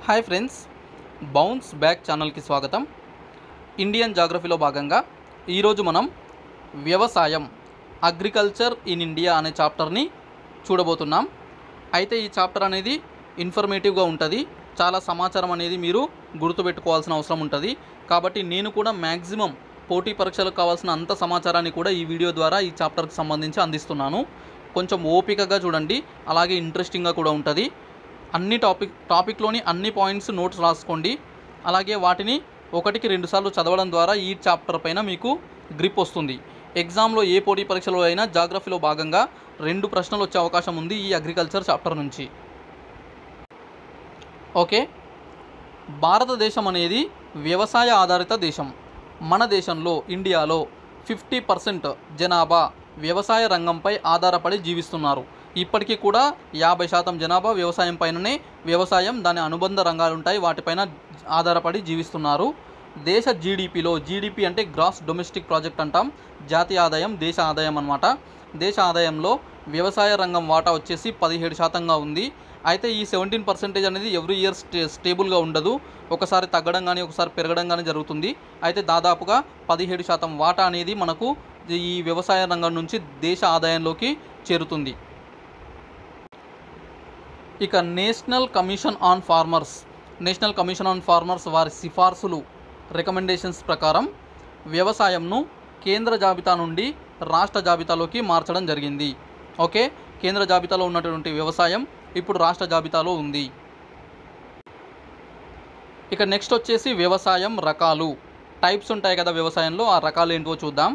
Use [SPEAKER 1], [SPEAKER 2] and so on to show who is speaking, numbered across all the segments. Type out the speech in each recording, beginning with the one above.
[SPEAKER 1] hi friends bounce back ఛానల్కి స్వాగతం Indian జాగ్రఫీలో భాగంగా ఈరోజు మనం వ్యవసాయం అగ్రికల్చర్ ఇన్ ఇండియా అనే చాప్టర్ని చూడబోతున్నాం అయితే ఈ చాప్టర్ అనేది ఇన్ఫర్మేటివ్గా ఉంటుంది చాలా సమాచారం అనేది మీరు గుర్తుపెట్టుకోవాల్సిన అవసరం ఉంటుంది కాబట్టి నేను కూడా మ్యాక్సిమం పోటీ పరీక్షలకు కావాల్సిన అంత సమాచారాన్ని కూడా ఈ వీడియో ద్వారా ఈ చాప్టర్కి సంబంధించి అందిస్తున్నాను కొంచెం ఓపికగా చూడండి అలాగే ఇంట్రెస్టింగ్గా కూడా ఉంటుంది అన్ని టాపిక్ టాపిక్లోని అన్ని పాయింట్స్ నోట్స్ రాసుకోండి అలాగే వాటిని ఒకటికి రెండుసార్లు చదవడం ద్వారా ఈ చాప్టర్ పైన మీకు గ్రిప్ వస్తుంది ఎగ్జామ్లో ఏ పోటీ పరీక్షలో అయినా జాగ్రఫీలో భాగంగా రెండు ప్రశ్నలు వచ్చే అవకాశం ఉంది ఈ అగ్రికల్చర్ చాప్టర్ నుంచి ఓకే భారతదేశం అనేది వ్యవసాయ ఆధారిత దేశం మన దేశంలో ఇండియాలో ఫిఫ్టీ పర్సెంట్ జనాభా వ్యవసాయ రంగంపై ఆధారపడి జీవిస్తున్నారు ఇప్పటికీ కూడా యాభై శాతం జనాభా వ్యవసాయం పైననే వ్యవసాయం దాని అనుబంధ రంగాలు ఉంటాయి వాటిపైన ఆధారపడి జీవిస్తున్నారు దేశ జీడిపిలో జీడిపి అంటే గ్రాస్ డొమెస్టిక్ ప్రాజెక్ట్ అంటాం జాతీయ ఆదాయం దేశ ఆదాయం అన్నమాట దేశ ఆదాయంలో వ్యవసాయ రంగం వాటా వచ్చేసి పదిహేడు శాతంగా ఉంది అయితే ఈ సెవెంటీన్ పర్సెంటేజ్ అనేది ఎవ్రీ ఇయర్ స్టే స్టేబుల్గా ఉండదు ఒకసారి తగ్గడం కానీ ఒకసారి పెరగడం కానీ జరుగుతుంది అయితే దాదాపుగా పదిహేడు శాతం వాటా అనేది మనకు ఈ వ్యవసాయ రంగం నుంచి దేశ ఆదాయంలోకి చేరుతుంది ఇక national commission on farmers national commission on farmers వారి సిఫార్సులు రికమెండేషన్స్ ప్రకారం వ్యవసాయంను కేంద్ర జాబితా నుండి రాష్ట్ర జాబితాలోకి మార్చడం జరిగింది ఓకే కేంద్ర జాబితాలో ఉన్నటువంటి వ్యవసాయం ఇప్పుడు రాష్ట్ర జాబితాలో ఉంది ఇక నెక్స్ట్ వచ్చేసి వ్యవసాయం రకాలు టైప్స్ ఉంటాయి కదా వ్యవసాయంలో ఆ రకాలు ఏంటో చూద్దాం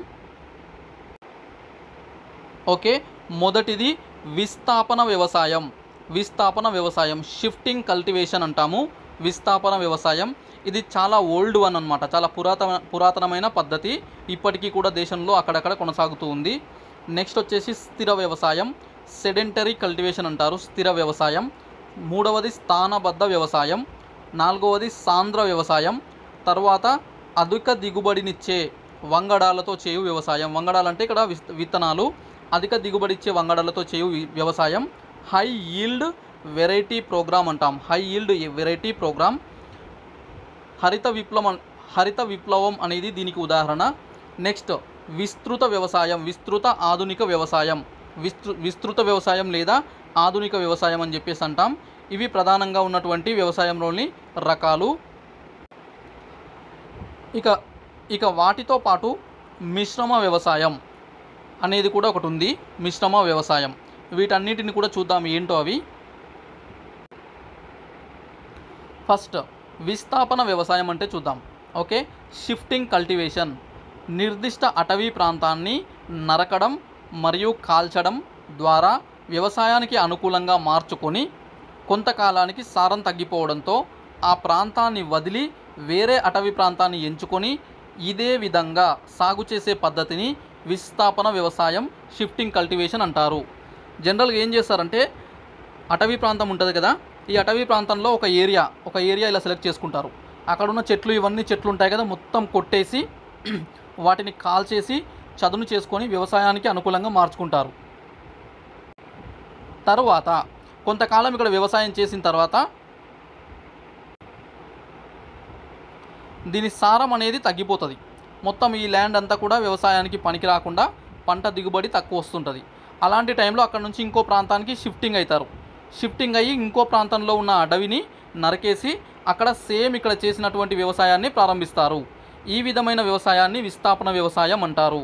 [SPEAKER 1] ఓకే మొదటిది విస్థాపన వ్యవసాయం విస్థాపన వ్యవసాయం షిఫ్టింగ్ కల్టివేషన్ అంటాము విస్థాపన వ్యవసాయం ఇది చాలా ఓల్డ్ వన్ అనమాట చాలా పురాతన పురాతనమైన పద్ధతి ఇప్పటికీ కూడా దేశంలో అక్కడక్కడ కొనసాగుతూ ఉంది నెక్స్ట్ వచ్చేసి స్థిర వ్యవసాయం సెడెంటరీ కల్టివేషన్ అంటారు స్థిర వ్యవసాయం మూడవది స్థానబద్ధ వ్యవసాయం నాలుగవది సాంద్ర వ్యవసాయం తర్వాత అధిక దిగుబడినిచ్చే వంగడాలతో చేయు వ్యవసాయం వంగడాలంటే ఇక్కడ విస్- విత్తనాలు అధిక దిగుబడి ఇచ్చే వంగడాలతో చేయు వి- వ్యవసాయం హై ఈల్డ్ వెరైటీ ప్రోగ్రామ్ అంటాం హై ఈల్డ్ వెరైటీ ప్రోగ్రామ్ హరిత విప్లవం హరిత విప్లవం అనేది దీనికి ఉదాహరణ నెక్స్ట్ విస్తృత వ్యవసాయం విస్తృత ఆధునిక వ్యవసాయం విస్తృ విస్తృత వ్యవసాయం లేదా ఆధునిక వ్యవసాయం అని చెప్పేసి అంటాం ఇవి ప్రధానంగా ఉన్నటువంటి వ్యవసాయంలోని రకాలు ఇక ఇక వాటితో పాటు మిశ్రమ వ్యవసాయం అనేది కూడా ఒకటి ఉంది మిశ్రమ వ్యవసాయం వీటన్నిటిని కూడా చూద్దాం ఏంటో అవి ఫస్ట్ విస్థాపన వ్యవసాయం అంటే చూద్దాం ఓకే షిఫ్టింగ్ కల్టివేషన్ నిర్దిష్ట అటవీ ప్రాంతాన్ని నరకడం మరియు కాల్చడం ద్వారా వ్యవసాయానికి అనుకూలంగా మార్చుకొని కొంతకాలానికి సారం తగ్గిపోవడంతో ఆ ప్రాంతాన్ని వదిలి వేరే అటవీ ప్రాంతాన్ని ఎంచుకొని ఇదే విధంగా సాగు చేసే పద్ధతిని విస్థాపన వ్యవసాయం షిఫ్టింగ్ కల్టివేషన్ అంటారు జనరల్గా ఏం చేస్తారంటే అటవీ ప్రాంతం ఉంటుంది కదా ఈ అటవీ ప్రాంతంలో ఒక ఏరియా ఒక ఏరియా ఇలా సెలెక్ట్ చేసుకుంటారు అక్కడ ఉన్న చెట్లు ఇవన్నీ చెట్లు ఉంటాయి కదా మొత్తం కొట్టేసి వాటిని కాల్చేసి చదును చేసుకొని వ్యవసాయానికి అనుకూలంగా మార్చుకుంటారు తరువాత కొంతకాలం ఇక్కడ వ్యవసాయం చేసిన తర్వాత దీని సారం అనేది తగ్గిపోతుంది మొత్తం ఈ ల్యాండ్ అంతా కూడా వ్యవసాయానికి పనికి రాకుండా పంట దిగుబడి తక్కువ వస్తుంటుంది అలాంటి టైంలో అక్కడ నుంచి ఇంకో ప్రాంతానికి షిఫ్టింగ్ అవుతారు షిఫ్టింగ్ అయ్యి ఇంకో ప్రాంతంలో ఉన్న అడవిని నరికేసి అక్కడ సేమ్ ఇక్కడ చేసినటువంటి వ్యవసాయాన్ని ప్రారంభిస్తారు ఈ విధమైన వ్యవసాయాన్ని విస్థాపన వ్యవసాయం అంటారు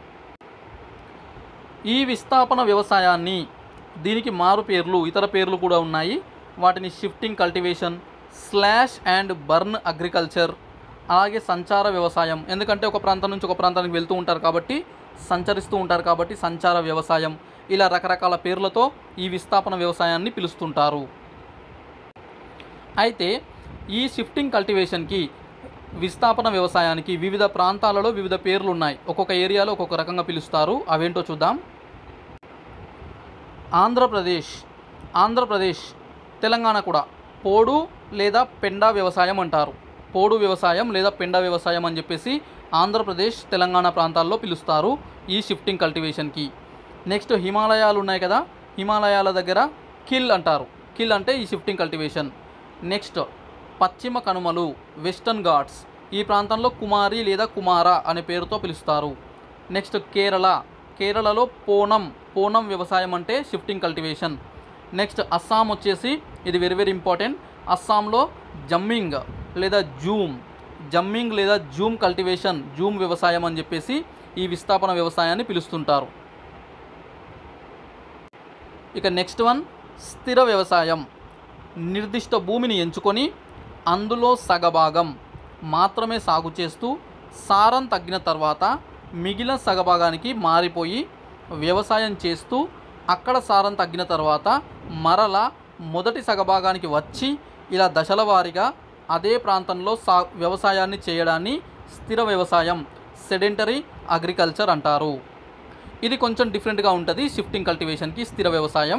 [SPEAKER 1] ఈ విస్థాపన వ్యవసాయాన్ని దీనికి మారు పేర్లు ఇతర పేర్లు కూడా ఉన్నాయి వాటిని shifting cultivation slash and burn agriculture అలాగే సంచార వ్యవసాయం ఎందుకంటే ఒక ప్రాంతం నుంచి ఒక ప్రాంతానికి వెళ్తూ ఉంటారు కాబట్టి సంచరిస్తూ ఉంటారు కాబట్టి సంచార వ్యవసాయం ఇలా రకరకాల పేర్లతో ఈ విస్థాపన వ్యవసాయాన్ని పిలుస్తుంటారు అయితే ఈ షిఫ్టింగ్ కల్టివేషన్కి విస్థాపన వ్యవసాయానికి వివిధ ప్రాంతాలలో వివిధ పేర్లు ఉన్నాయి ఒక్కొక్క ఏరియాలో ఒక్కొక్క రకంగా పిలుస్తారు అవేంటో చూద్దాం ఆంధ్రప్రదేశ్ ఆంధ్రప్రదేశ్ తెలంగాణ కూడా పోడు లేదా పెండా వ్యవసాయం అంటారు పోడు వ్యవసాయం లేదా పెండా వ్యవసాయం అని చెప్పేసి ఆంధ్రప్రదేశ్ తెలంగాణ ప్రాంతాల్లో పిలుస్తారు ఈ షిఫ్టింగ్ కల్టివేషన్కి నెక్స్ట్ హిమాలయాలు ఉన్నాయి కదా హిమాలయాల దగ్గర కిల్ అంటారు కిల్ అంటే ఈ షిఫ్టింగ్ కల్టివేషన్ నెక్స్ట్ పశ్చిమ కనుమలు వెస్టర్న్ ఘాట్స్ ఈ ప్రాంతంలో కుమారి లేదా కుమార అనే పేరుతో పిలుస్తారు నెక్స్ట్ కేరళ కేరళలో పోనం పోనం వ్యవసాయం అంటే షిఫ్టింగ్ కల్టివేషన్ నెక్స్ట్ అస్సాం వచ్చేసి ఇది వెరీ వెరీ ఇంపార్టెంట్ అస్సాంలో జమ్మింగ్ లేదా జూమ్ జమ్మింగ్ లేదా జూమ్ కల్టివేషన్ జూమ్ వ్యవసాయం అని చెప్పేసి ఈ విస్థాపన వ్యవసాయాన్ని పిలుస్తుంటారు ఇక నెక్స్ట్ వన్ స్థిర వ్యవసాయం నిర్దిష్ట భూమిని ఎంచుకొని అందులో సగభాగం మాత్రమే సాగు చేస్తూ సారం తగ్గిన తర్వాత మిగిలిన సగభాగానికి మారిపోయి వ్యవసాయం చేస్తూ అక్కడ సారం తగ్గిన తర్వాత మరల మొదటి సగభాగానికి వచ్చి ఇలా దశల వారీగా అదే ప్రాంతంలో సా వ్యవసాయాన్ని చేయడాన్ని స్థిర వ్యవసాయం సెడెంటరీ అగ్రికల్చర్ అంటారు ఇది కొంచెం డిఫరెంట్గా ఉంటుంది షిఫ్టింగ్ కల్టివేషన్కి స్థిర వ్యవసాయం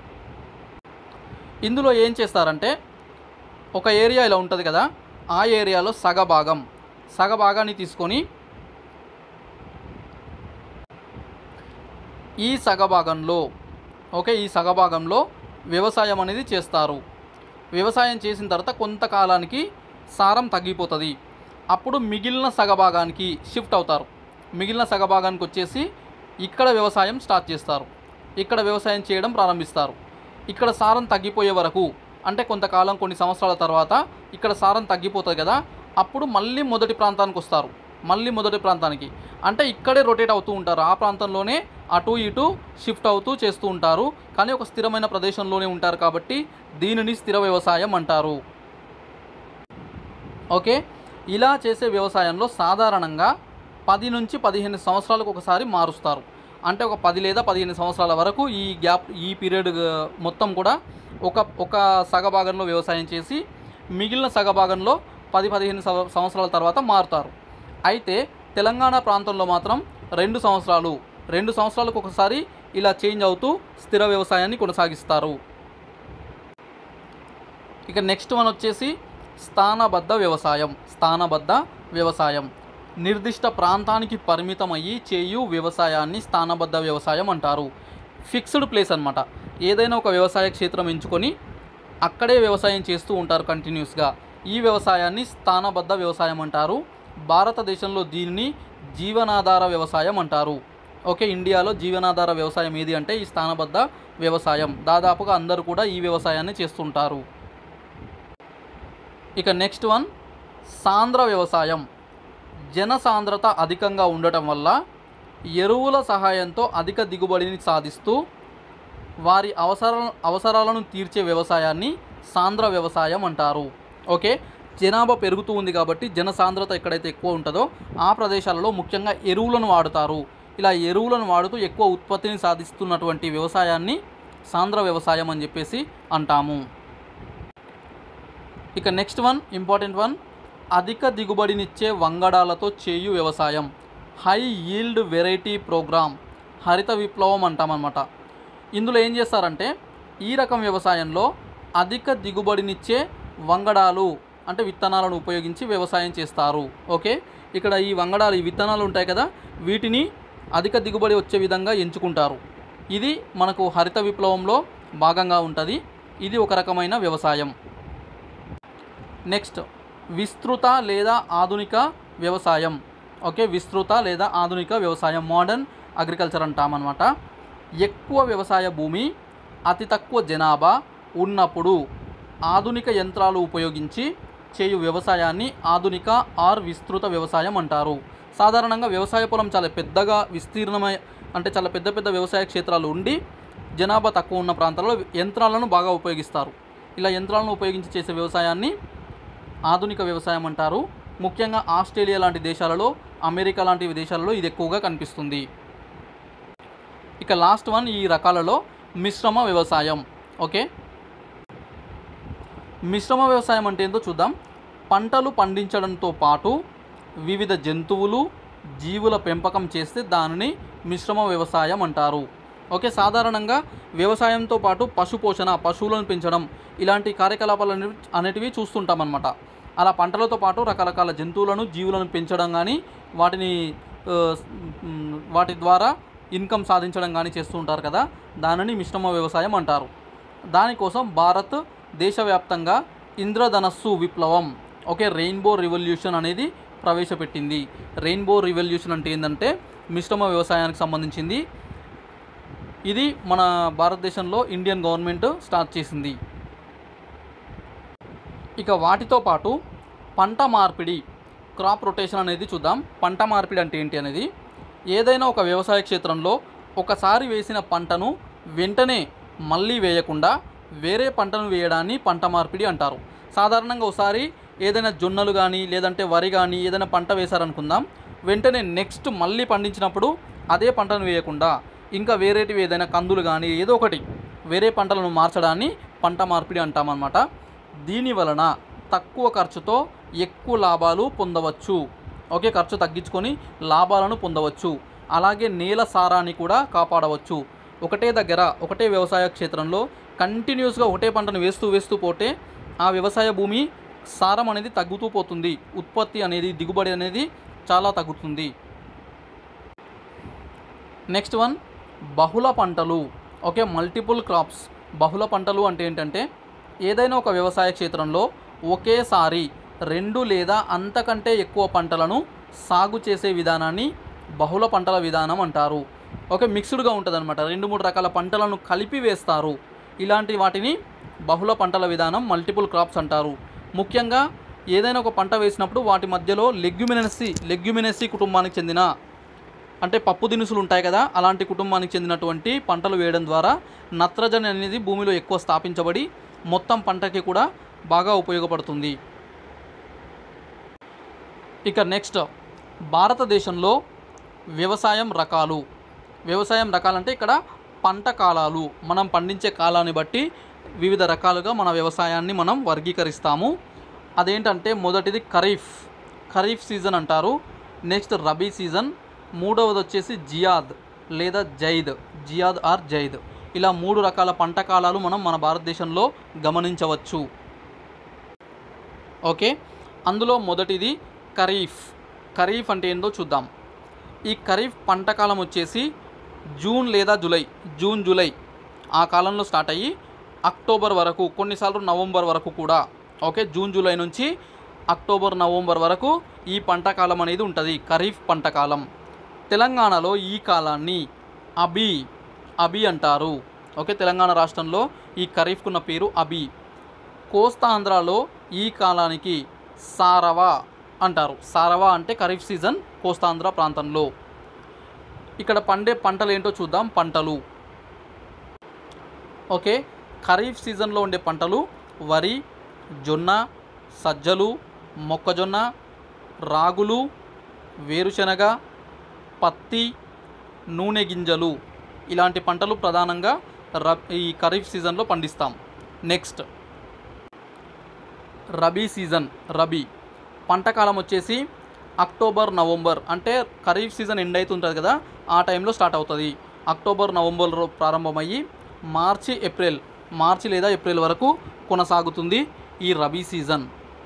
[SPEAKER 1] ఇందులో ఏం చేస్తారంటే ఒక ఏరియా ఇలా ఉంటుంది కదా ఆ ఏరియాలో సగభాగం సగభాగాన్ని తీసుకొని ఈ సగభాగంలో ఓకే ఈ సగభాగంలో వ్యవసాయం అనేది చేస్తారు వ్యవసాయం చేసిన తర్వాత కొంతకాలానికి సారం తగ్గిపోతుంది అప్పుడు మిగిలిన సగభాగానికి షిఫ్ట్ అవుతారు మిగిలిన సగభాగానికి వచ్చేసి ఇక్కడ వ్యవసాయం స్టార్ట్ చేస్తారు ఇక్కడ వ్యవసాయం చేయడం ప్రారంభిస్తారు ఇక్కడ సారం తగ్గిపోయే వరకు అంటే కొంతకాలం కొన్ని సంవత్సరాల తర్వాత ఇక్కడ సారం తగ్గిపోతుంది కదా అప్పుడు మళ్ళీ మొదటి ప్రాంతానికి వస్తారు మళ్ళీ మొదటి ప్రాంతానికి అంటే ఇక్కడే రొటేట్ అవుతూ ఉంటారు ఆ ప్రాంతంలోనే అటు ఇటు షిఫ్ట్ అవుతూ చేస్తూ ఉంటారు కానీ ఒక స్థిరమైన ప్రదేశంలోనే ఉంటారు కాబట్టి దీనిని స్థిర వ్యవసాయం అంటారు ఓకే ఇలా చేసే వ్యవసాయంలో సాధారణంగా పది నుంచి పదిహేను సంవత్సరాలకు ఒకసారి మారుస్తారు అంటే ఒక పది లేదా పదిహేను సంవత్సరాల వరకు ఈ గ్యాప్ ఈ పీరియడ్ మొత్తం కూడా ఒక ఒక సగభాగంలో వ్యవసాయం చేసి మిగిలిన సగభాగంలో పది పదిహేను సంవ- సంవత్సరాల తర్వాత మారుతారు అయితే తెలంగాణ ప్రాంతంలో మాత్రం రెండు సంవత్సరాలు రెండు సంవత్సరాలకు ఒకసారి ఇలా చేంజ్ అవుతూ స్థిర వ్యవసాయాన్ని కొనసాగిస్తారు ఇక నెక్స్ట్ వన్ వచ్చేసి స్థానబద్ధ వ్యవసాయం స్థానబద్ధ వ్యవసాయం నిర్దిష్ట ప్రాంతానికి పరిమితమయ్యి చేయు వ్యవసాయాన్ని స్థానబద్ధ వ్యవసాయం అంటారు ఫిక్స్డ్ ప్లేస్ అన్నమాట ఏదైనా ఒక వ్యవసాయ క్షేత్రం ఎంచుకొని అక్కడే వ్యవసాయం చేస్తూ ఉంటారు కంటిన్యూస్గా ఈ వ్యవసాయాన్ని స్థానబద్ధ వ్యవసాయం అంటారు భారతదేశంలో దీనిని జీవనాధార వ్యవసాయం అంటారు ఓకే ఇండియాలో జీవనాధార వ్యవసాయం ఏది అంటే ఈ స్థానబద్ధ వ్యవసాయం దాదాపుగా అందరూ కూడా ఈ వ్యవసాయాన్ని చేస్తుంటారు ఇక నెక్స్ట్ వన్ సాంద్ర వ్యవసాయం జనసాంద్రత అధికంగా ఉండటం వల్ల ఎరువుల సహాయంతో అధిక దిగుబడిని సాధిస్తూ వారి అవసర అవసరాలను తీర్చే వ్యవసాయాన్ని సాంద్ర వ్యవసాయం అంటారు ఓకే జనాభా పెరుగుతూ ఉంది కాబట్టి జనసాంద్రత ఎక్కడైతే ఎక్కువ ఉంటుందో ఆ ప్రదేశాలలో ముఖ్యంగా ఎరువులను వాడుతారు ఇలా ఎరువులను వాడుతూ ఎక్కువ ఉత్పత్తిని సాధిస్తున్నటువంటి వ్యవసాయాన్ని సాంద్ర వ్యవసాయం అని చెప్పేసి అంటాము ఇక నెక్స్ట్ వన్ ఇంపార్టెంట్ వన్ అధిక దిగుబడినిచ్చే వంగడాలతో చేయు వ్యవసాయం హై ఈల్డ్ వెరైటీ ప్రోగ్రామ్ హరిత విప్లవం అంటామన్నమాట ఇందులో ఏం చేస్తారంటే ఈ రకం వ్యవసాయంలో అధిక దిగుబడినిచ్చే వంగడాలు అంటే విత్తనాలను ఉపయోగించి వ్యవసాయం చేస్తారు ఓకే ఇక్కడ ఈ వంగడాలు ఈ విత్తనాలు ఉంటాయి కదా వీటిని అధిక దిగుబడి వచ్చే విధంగా ఎంచుకుంటారు ఇది మనకు హరిత విప్లవంలో భాగంగా ఉంటుంది ఇది ఒక రకమైన వ్యవసాయం నెక్స్ట్ విస్తృత లేదా ఆధునిక వ్యవసాయం ఓకే విస్తృత లేదా ఆధునిక వ్యవసాయం మోడర్న్ అగ్రికల్చర్ అంటామన్నమాట ఎక్కువ వ్యవసాయ భూమి అతి తక్కువ జనాభా ఉన్నప్పుడు ఆధునిక యంత్రాలు ఉపయోగించి చేయు వ్యవసాయాన్ని ఆధునిక ఆర్ విస్తృత వ్యవసాయం అంటారు సాధారణంగా వ్యవసాయ పొలం చాలా పెద్దగా విస్తీర్ణమై అంటే చాలా పెద్ద పెద్ద వ్యవసాయ క్షేత్రాలు ఉండి జనాభా తక్కువ ఉన్న ప్రాంతాల్లో యంత్రాలను బాగా ఉపయోగిస్తారు ఇలా యంత్రాలను ఉపయోగించి చేసే వ్యవసాయాన్ని ఆధునిక వ్యవసాయం అంటారు ముఖ్యంగా ఆస్ట్రేలియా లాంటి దేశాలలో అమెరికా లాంటి దేశాలలో ఇది ఎక్కువగా కనిపిస్తుంది ఇక లాస్ట్ వన్ ఈ రకాలలో మిశ్రమ వ్యవసాయం ఓకే మిశ్రమ వ్యవసాయం అంటే ఏంటో చూద్దాం పంటలు పండించడంతో పాటు వివిధ జంతువులు జీవుల పెంపకం చేస్తే దానిని మిశ్రమ వ్యవసాయం అంటారు ఓకే సాధారణంగా వ్యవసాయంతో పాటు పశు పోషణ పశువులను పెంచడం ఇలాంటి కార్యకలాపాలు అనేవి అనేటివి చూస్తుంటాం అన్నమాట అలా పంటలతో పాటు రకరకాల జంతువులను జీవులను పెంచడం కానీ వాటిని ఆ, మ్, వాటి ద్వారా ఇన్కమ్ సాధించడం కానీ చేస్తూ ఉంటారు కదా దానిని మిశ్రమ వ్యవసాయం అంటారు దానికోసం భారత్ దేశవ్యాప్తంగా ఇంద్రధనస్సు విప్లవం ఓకే రెయిన్బో రివల్యూషన్ అనేది ప్రవేశపెట్టింది రెయిన్బో రివల్యూషన్ అంటే ఏంటంటే మిశ్రమ వ్యవసాయానికి సంబంధించింది ఇది మన భారతదేశంలో ఇండియన్ గవర్నమెంట్ స్టార్ట్ చేసింది ఇక వాటితో పాటు పంట మార్పిడి క్రాప్ రొటేషన్ అనేది చూద్దాం పంట మార్పిడి అంటే ఏంటి అనేది ఏదైనా ఒక వ్యవసాయ క్షేత్రంలో ఒకసారి వేసిన పంటను వెంటనే మళ్ళీ వేయకుండా వేరే పంటను వేయడాన్ని పంట మార్పిడి అంటారు సాధారణంగా ఒకసారి ఏదైనా జొన్నలు కానీ లేదంటే వరి కానీ ఏదైనా పంట వేశారనుకుందాం వెంటనే నెక్స్ట్ మళ్ళీ పండించినప్పుడు అదే పంటను వేయకుండా ఇంకా వేరేటివి ఏదైనా కందులు కానీ ఏదో ఒకటి వేరే పంటలను మార్చడాన్ని పంట మార్పిడి అంటామన్నమాట దీని వలన తక్కువ ఖర్చుతో ఎక్కువ లాభాలు పొందవచ్చు ఓకే ఖర్చు తగ్గించుకొని లాభాలను పొందవచ్చు అలాగే నేల సారాన్ని కూడా కాపాడవచ్చు ఒకటే దగ్గర ఒకటే వ్యవసాయ క్షేత్రంలో కంటిన్యూస్గా ఒకటే పంటను వేస్తూ వేస్తూ పోతే ఆ వ్యవసాయ భూమి సారం అనేది తగ్గుతూ పోతుంది ఉత్పత్తి అనేది దిగుబడి అనేది చాలా తగ్గుతుంది నెక్స్ట్ వన్ బహుళ పంటలు ఓకే మల్టిపుల్ క్రాప్స్ బహుళ పంటలు అంటే ఏంటంటే ఏదైనా ఒక వ్యవసాయ క్షేత్రంలో ఒకేసారి రెండు లేదా అంతకంటే ఎక్కువ పంటలను సాగు చేసే విధానాన్ని బహుళ పంటల విధానం అంటారు ఓకే మిక్స్డ్గా ఉంటుంది అనమాట రెండు మూడు రకాల పంటలను కలిపి వేస్తారు ఇలాంటి వాటిని బహుళ పంటల విధానం మల్టిపుల్ క్రాప్స్ అంటారు ముఖ్యంగా ఏదైనా ఒక పంట వేసినప్పుడు వాటి మధ్యలో లెగ్యుమినెసీ లెగ్యుమినెసీ కుటుంబానికి చెందిన అంటే పప్పు దినుసులు ఉంటాయి కదా అలాంటి కుటుంబానికి చెందినటువంటి పంటలు వేయడం ద్వారా నత్రజని అనేది భూమిలో ఎక్కువ స్థాపించబడి మొత్తం పంటకి కూడా బాగా ఉపయోగపడుతుంది ఇక నెక్స్ట్ భారతదేశంలో వ్యవసాయం రకాలు వ్యవసాయం రకాలంటే ఇక్కడ పంట కాలాలు మనం పండించే కాలాన్ని బట్టి వివిధ రకాలుగా మన వ్యవసాయాన్ని మనం వర్గీకరిస్తాము అదేంటంటే మొదటిది ఖరీఫ్ ఖరీఫ్ సీజన్ అంటారు నెక్స్ట్ రబీ సీజన్ మూడవది వచ్చేసి జియాద్ లేదా జైద్ జియాద్ ఆర్ జైద్ ఇలా మూడు రకాల పంట కాలాలు మనం మన భారతదేశంలో గమనించవచ్చు ఓకే అందులో మొదటిది ఖరీఫ్ ఖరీఫ్ అంటే ఏందో చూద్దాం ఈ ఖరీఫ్ పంట కాలం వచ్చేసి జూన్ లేదా జూలై జూన్ జూలై ఆ కాలంలో స్టార్ట్ అయ్యి అక్టోబర్ వరకు కొన్నిసార్లు నవంబర్ వరకు కూడా ఓకే జూన్ జూలై నుంచి అక్టోబర్ నవంబర్ వరకు ఈ పంట కాలం అనేది ఉంటుంది ఖరీఫ్ పంట కాలం తెలంగాణలో ఈ కాలాన్ని అబి అబి అంటారు ఓకే తెలంగాణ రాష్ట్రంలో ఈ ఖరీఫ్కున్న పేరు అబి కోస్తాంధ్రలో ఈ కాలానికి సారవా అంటారు సారవా అంటే ఖరీఫ్ సీజన్ కోస్తాంధ్ర ప్రాంతంలో ఇక్కడ పండే పంటలు ఏంటో చూద్దాం పంటలు ఓకే ఖరీఫ్ సీజన్లో ఉండే పంటలు వరి జొన్న సజ్జలు మొక్కజొన్న రాగులు వేరుశనగ పత్తి నూనె గింజలు ఇలాంటి పంటలు ప్రధానంగా ర ఈ ఖరీఫ్ సీజన్లో పండిస్తాం నెక్స్ట్ రబీ సీజన్ రబీ పంట కాలం వచ్చేసి అక్టోబర్ నవంబర్ అంటే ఖరీఫ్ సీజన్ ఎండ్ అవుతుంటుంది కదా ఆ టైంలో స్టార్ట్ అవుతుంది అక్టోబర్ నవంబర్లో ప్రారంభమయ్యి మార్చి ఏప్రిల్ మార్చి లేదా ఏప్రిల్ వరకు కొనసాగుతుంది ఈ rabi season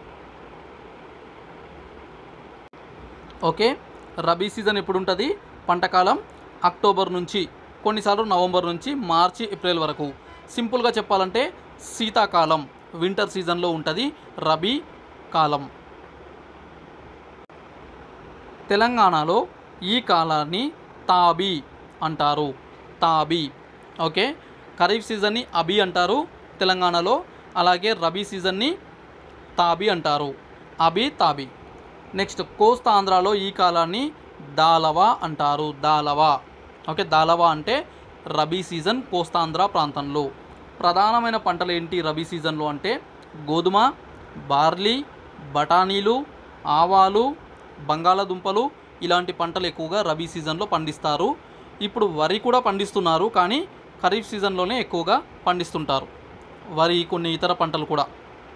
[SPEAKER 1] okay rabi season ఎప్పుడు ఉంటుంది పంటకాలం అక్టోబర్ నుంచి కొన్నిసార్లు నవంబర్ నుంచి మార్చి ఏప్రిల్ వరకు సింపుల్గా చెప్పాలంటే శీతాకాలం వింటర్ సీజన్లో ఉంటుంది రబీ కాలం తెలంగాణలో ఈ కాలాన్ని తాబీ అంటారు తాబీ ఓకే ఖరీఫ్ సీజన్ని అబీ అంటారు తెలంగాణలో అలాగే రబీ సీజన్ని తాబీ అంటారు అబీ తాబీ నెక్స్ట్ కోస్తాంధ్రలో ఈ కాలాన్ని దాలవా అంటారు దాలవా ఓకే దాలవా అంటే రబీ సీజన్ కోస్తాంధ్ర ప్రాంతంలో ప్రధానమైన పంటలు ఏంటి రబీ సీజన్లో అంటే గోధుమ బార్లీ బఠానీలు ఆవాలు బంగాళాదుంపలు ఇలాంటి పంటలు ఎక్కువగా రబీ సీజన్లో పండిస్తారు ఇప్పుడు వరి కూడా పండిస్తున్నారు కానీ ఖరీఫ్ సీజన్లోనే ఎక్కువగా పండిస్తుంటారు వరి కొన్ని ఇతర పంటలు కూడా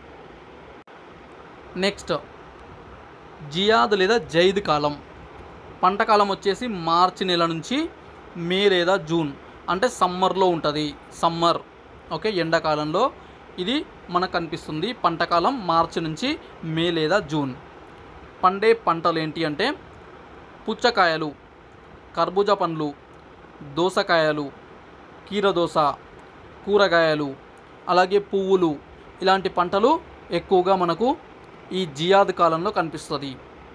[SPEAKER 1] నెక్స్ట్ జియాద్ లేదా జైద్ కాలం పంట కాలం వచ్చేసి మార్చి నెల నుంచి మే లేదా జూన్ అంటే సమ్మర్లో ఉంటుంది సమ్మర్ ఓకే ఎండాకాలంలో ఇది మనకు కనిపిస్తుంది పంటకాలం మార్చి నుంచి మే లేదా జూన్ పండే పంటలు ఏంటి అంటే పుచ్చకాయలు కర్బూజా పండ్లు దోసకాయలు కీరదోస కూరగాయలు అలాగే పువ్వులు ఇలాంటి పంటలు ఎక్కువగా మనకు ఈ జియాద్ కాలంలో కనిపిస్తుంది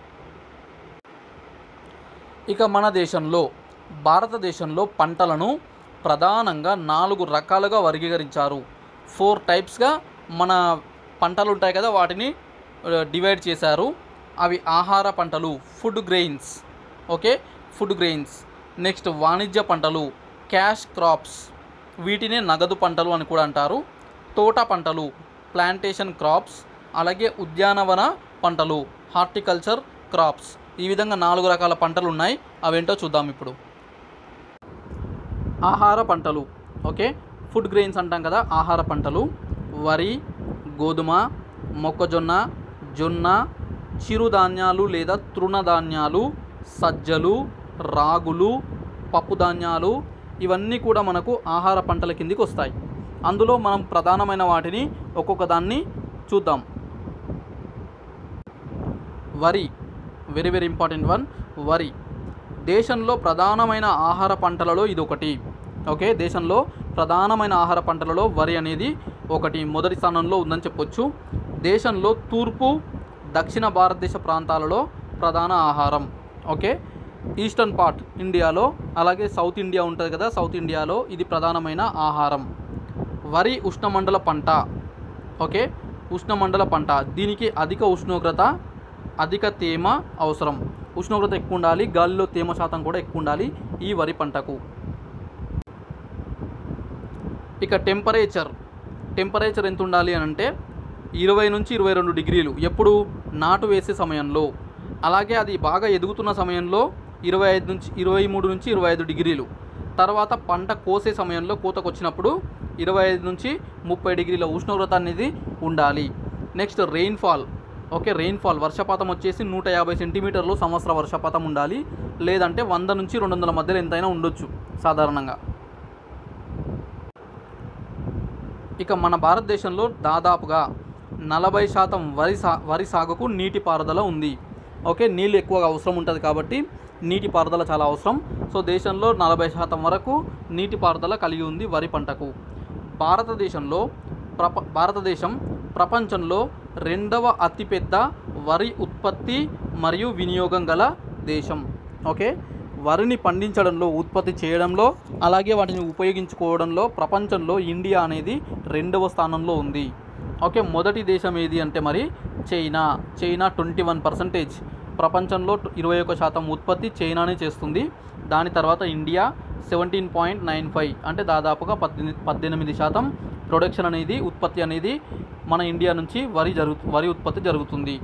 [SPEAKER 1] ఇక మన దేశంలో భారతదేశంలో పంటలను ప్రధానంగా నాలుగు రకాలుగా వర్గీకరించారు ఫోర్ టైప్స్గా మన పంటలు ఉంటాయి కదా వాటిని డివైడ్ చేశారు అవి ఆహార పంటలు food grains okay food grains next వాణిజ్య పంటలు క్యాష్ క్రాప్స్ వీటినే నగదు పంటలు అని కూడా అంటారు తోట పంటలు ప్లాంటేషన్ క్రాప్స్ అలాగే ఉద్యానవన పంటలు హార్టికల్చర్ క్రాప్స్ ఈ విధంగా నాలుగు రకాల పంటలు ఉన్నాయి అవేంటో చూద్దాం ఇప్పుడు ఆహార పంటలు ఓకే ఫుడ్ గ్రెయిన్స్ అంటాం కదా ఆహార పంటలు వరి గోధుమ మొక్కజొన్న జొన్న చిరుధాన్యాలు లేదా తృణధాన్యాలు సజ్జలు రాగులు పప్పు ధాన్యాలు ఇవన్నీ కూడా మనకు ఆహార పంటల కిందికి వస్తాయి అందులో మనం ప్రధానమైన వాటిని ఒక్కొక్క దాన్ని చూద్దాం వరి వెరీ వెరీ ఇంపార్టెంట్ వన్ వరి దేశంలో ప్రధానమైన ఆహార పంటలలో ఇది ఒకటి ఓకే దేశంలో ప్రధానమైన ఆహార పంటలలో వరి అనేది ఒకటి మొదటి స్థానంలో ఉందని చెప్పొచ్చు దేశంలో తూర్పు దక్షిణ భారతదేశ ప్రాంతాలలో ప్రధాన ఆహారం ఓకే ఈస్టర్న్ పార్ట్ ఇండియాలో అలాగే సౌత్ ఇండియా ఉంటుంది కదా సౌత్ ఇండియాలో ఇది ప్రధానమైన ఆహారం వరి ఉష్ణమండల పంట ఓకే ఉష్ణమండల పంట దీనికి అధిక ఉష్ణోగ్రత అధిక తేమ అవసరం ఉష్ణోగ్రత ఎక్కువ ఉండాలి గాలిలో తేమ శాతం కూడా ఎక్కువ ఉండాలి ఈ వరి పంటకు ఇక టెంపరేచర్ టెంపరేచర్ ఎంత ఉండాలి అని అంటే ఇరవై నుంచి ఇరవై రెండు డిగ్రీలు ఎప్పుడు నాటు వేసే సమయంలో అలాగే అది బాగా ఎదుగుతున్న సమయంలో ఇరవై ఐదు నుంచి ఇరవై మూడు నుంచి ఇరవై ఐదు డిగ్రీలు తర్వాత పంట కోసే సమయంలో కోతకు వచ్చినప్పుడు ఇరవై ఐదు నుంచి ముప్పై డిగ్రీల ఉష్ణోగ్రత అనేది ఉండాలి నెక్స్ట్ రెయిన్ఫాల్ ఓకే రెయిన్ఫాల్ వర్షపాతం వచ్చేసి నూట యాభై సెంటీమీటర్లు సంవత్సర వర్షపాతం ఉండాలి లేదంటే వంద నుంచి రెండు వందల మధ్యలో ఎంతైనా ఉండొచ్చు సాధారణంగా ఇక మన భారతదేశంలో దాదాపుగా నలభై శాతం వరి సా వరి సాగుకు నీటిపారుదల ఉంది ఓకే నీళ్ళు ఎక్కువగా అవసరం ఉంటుంది కాబట్టి నీటిపారుదల చాలా అవసరం సో దేశంలో నలభై శాతం వరకు నీటిపారుదల కలిగి ఉంది వరి పంటకు భారతదేశంలో ప్రప భారతదేశం ప్రపంచంలో రెండవ అతిపెద్ద వరి ఉత్పత్తి మరియు వినియోగం గల దేశం ఓకే వరిని పండించడంలో ఉత్పత్తి చేయడంలో అలాగే వాటిని ఉపయోగించుకోవడంలో ప్రపంచంలో ఇండియా అనేది రెండవ స్థానంలో ఉంది ఓకే మొదటి దేశం ఏది అంటే మరి China China twenty one percentage ప్రపంచంలో ఇరవై ఒక శాతం ఉత్పత్తి చైనానే చేస్తుంది దాని తర్వాత India seventeen point nine five అంటే దాదాపుగా పద్దెనిమిది పద్దెనిమిది శాతం ప్రొడక్షన్ అనేది ఉత్పత్తి అనేది మన ఇండియా నుంచి వరి జరుగు వరి ఉత్పత్తి జరుగుతుంది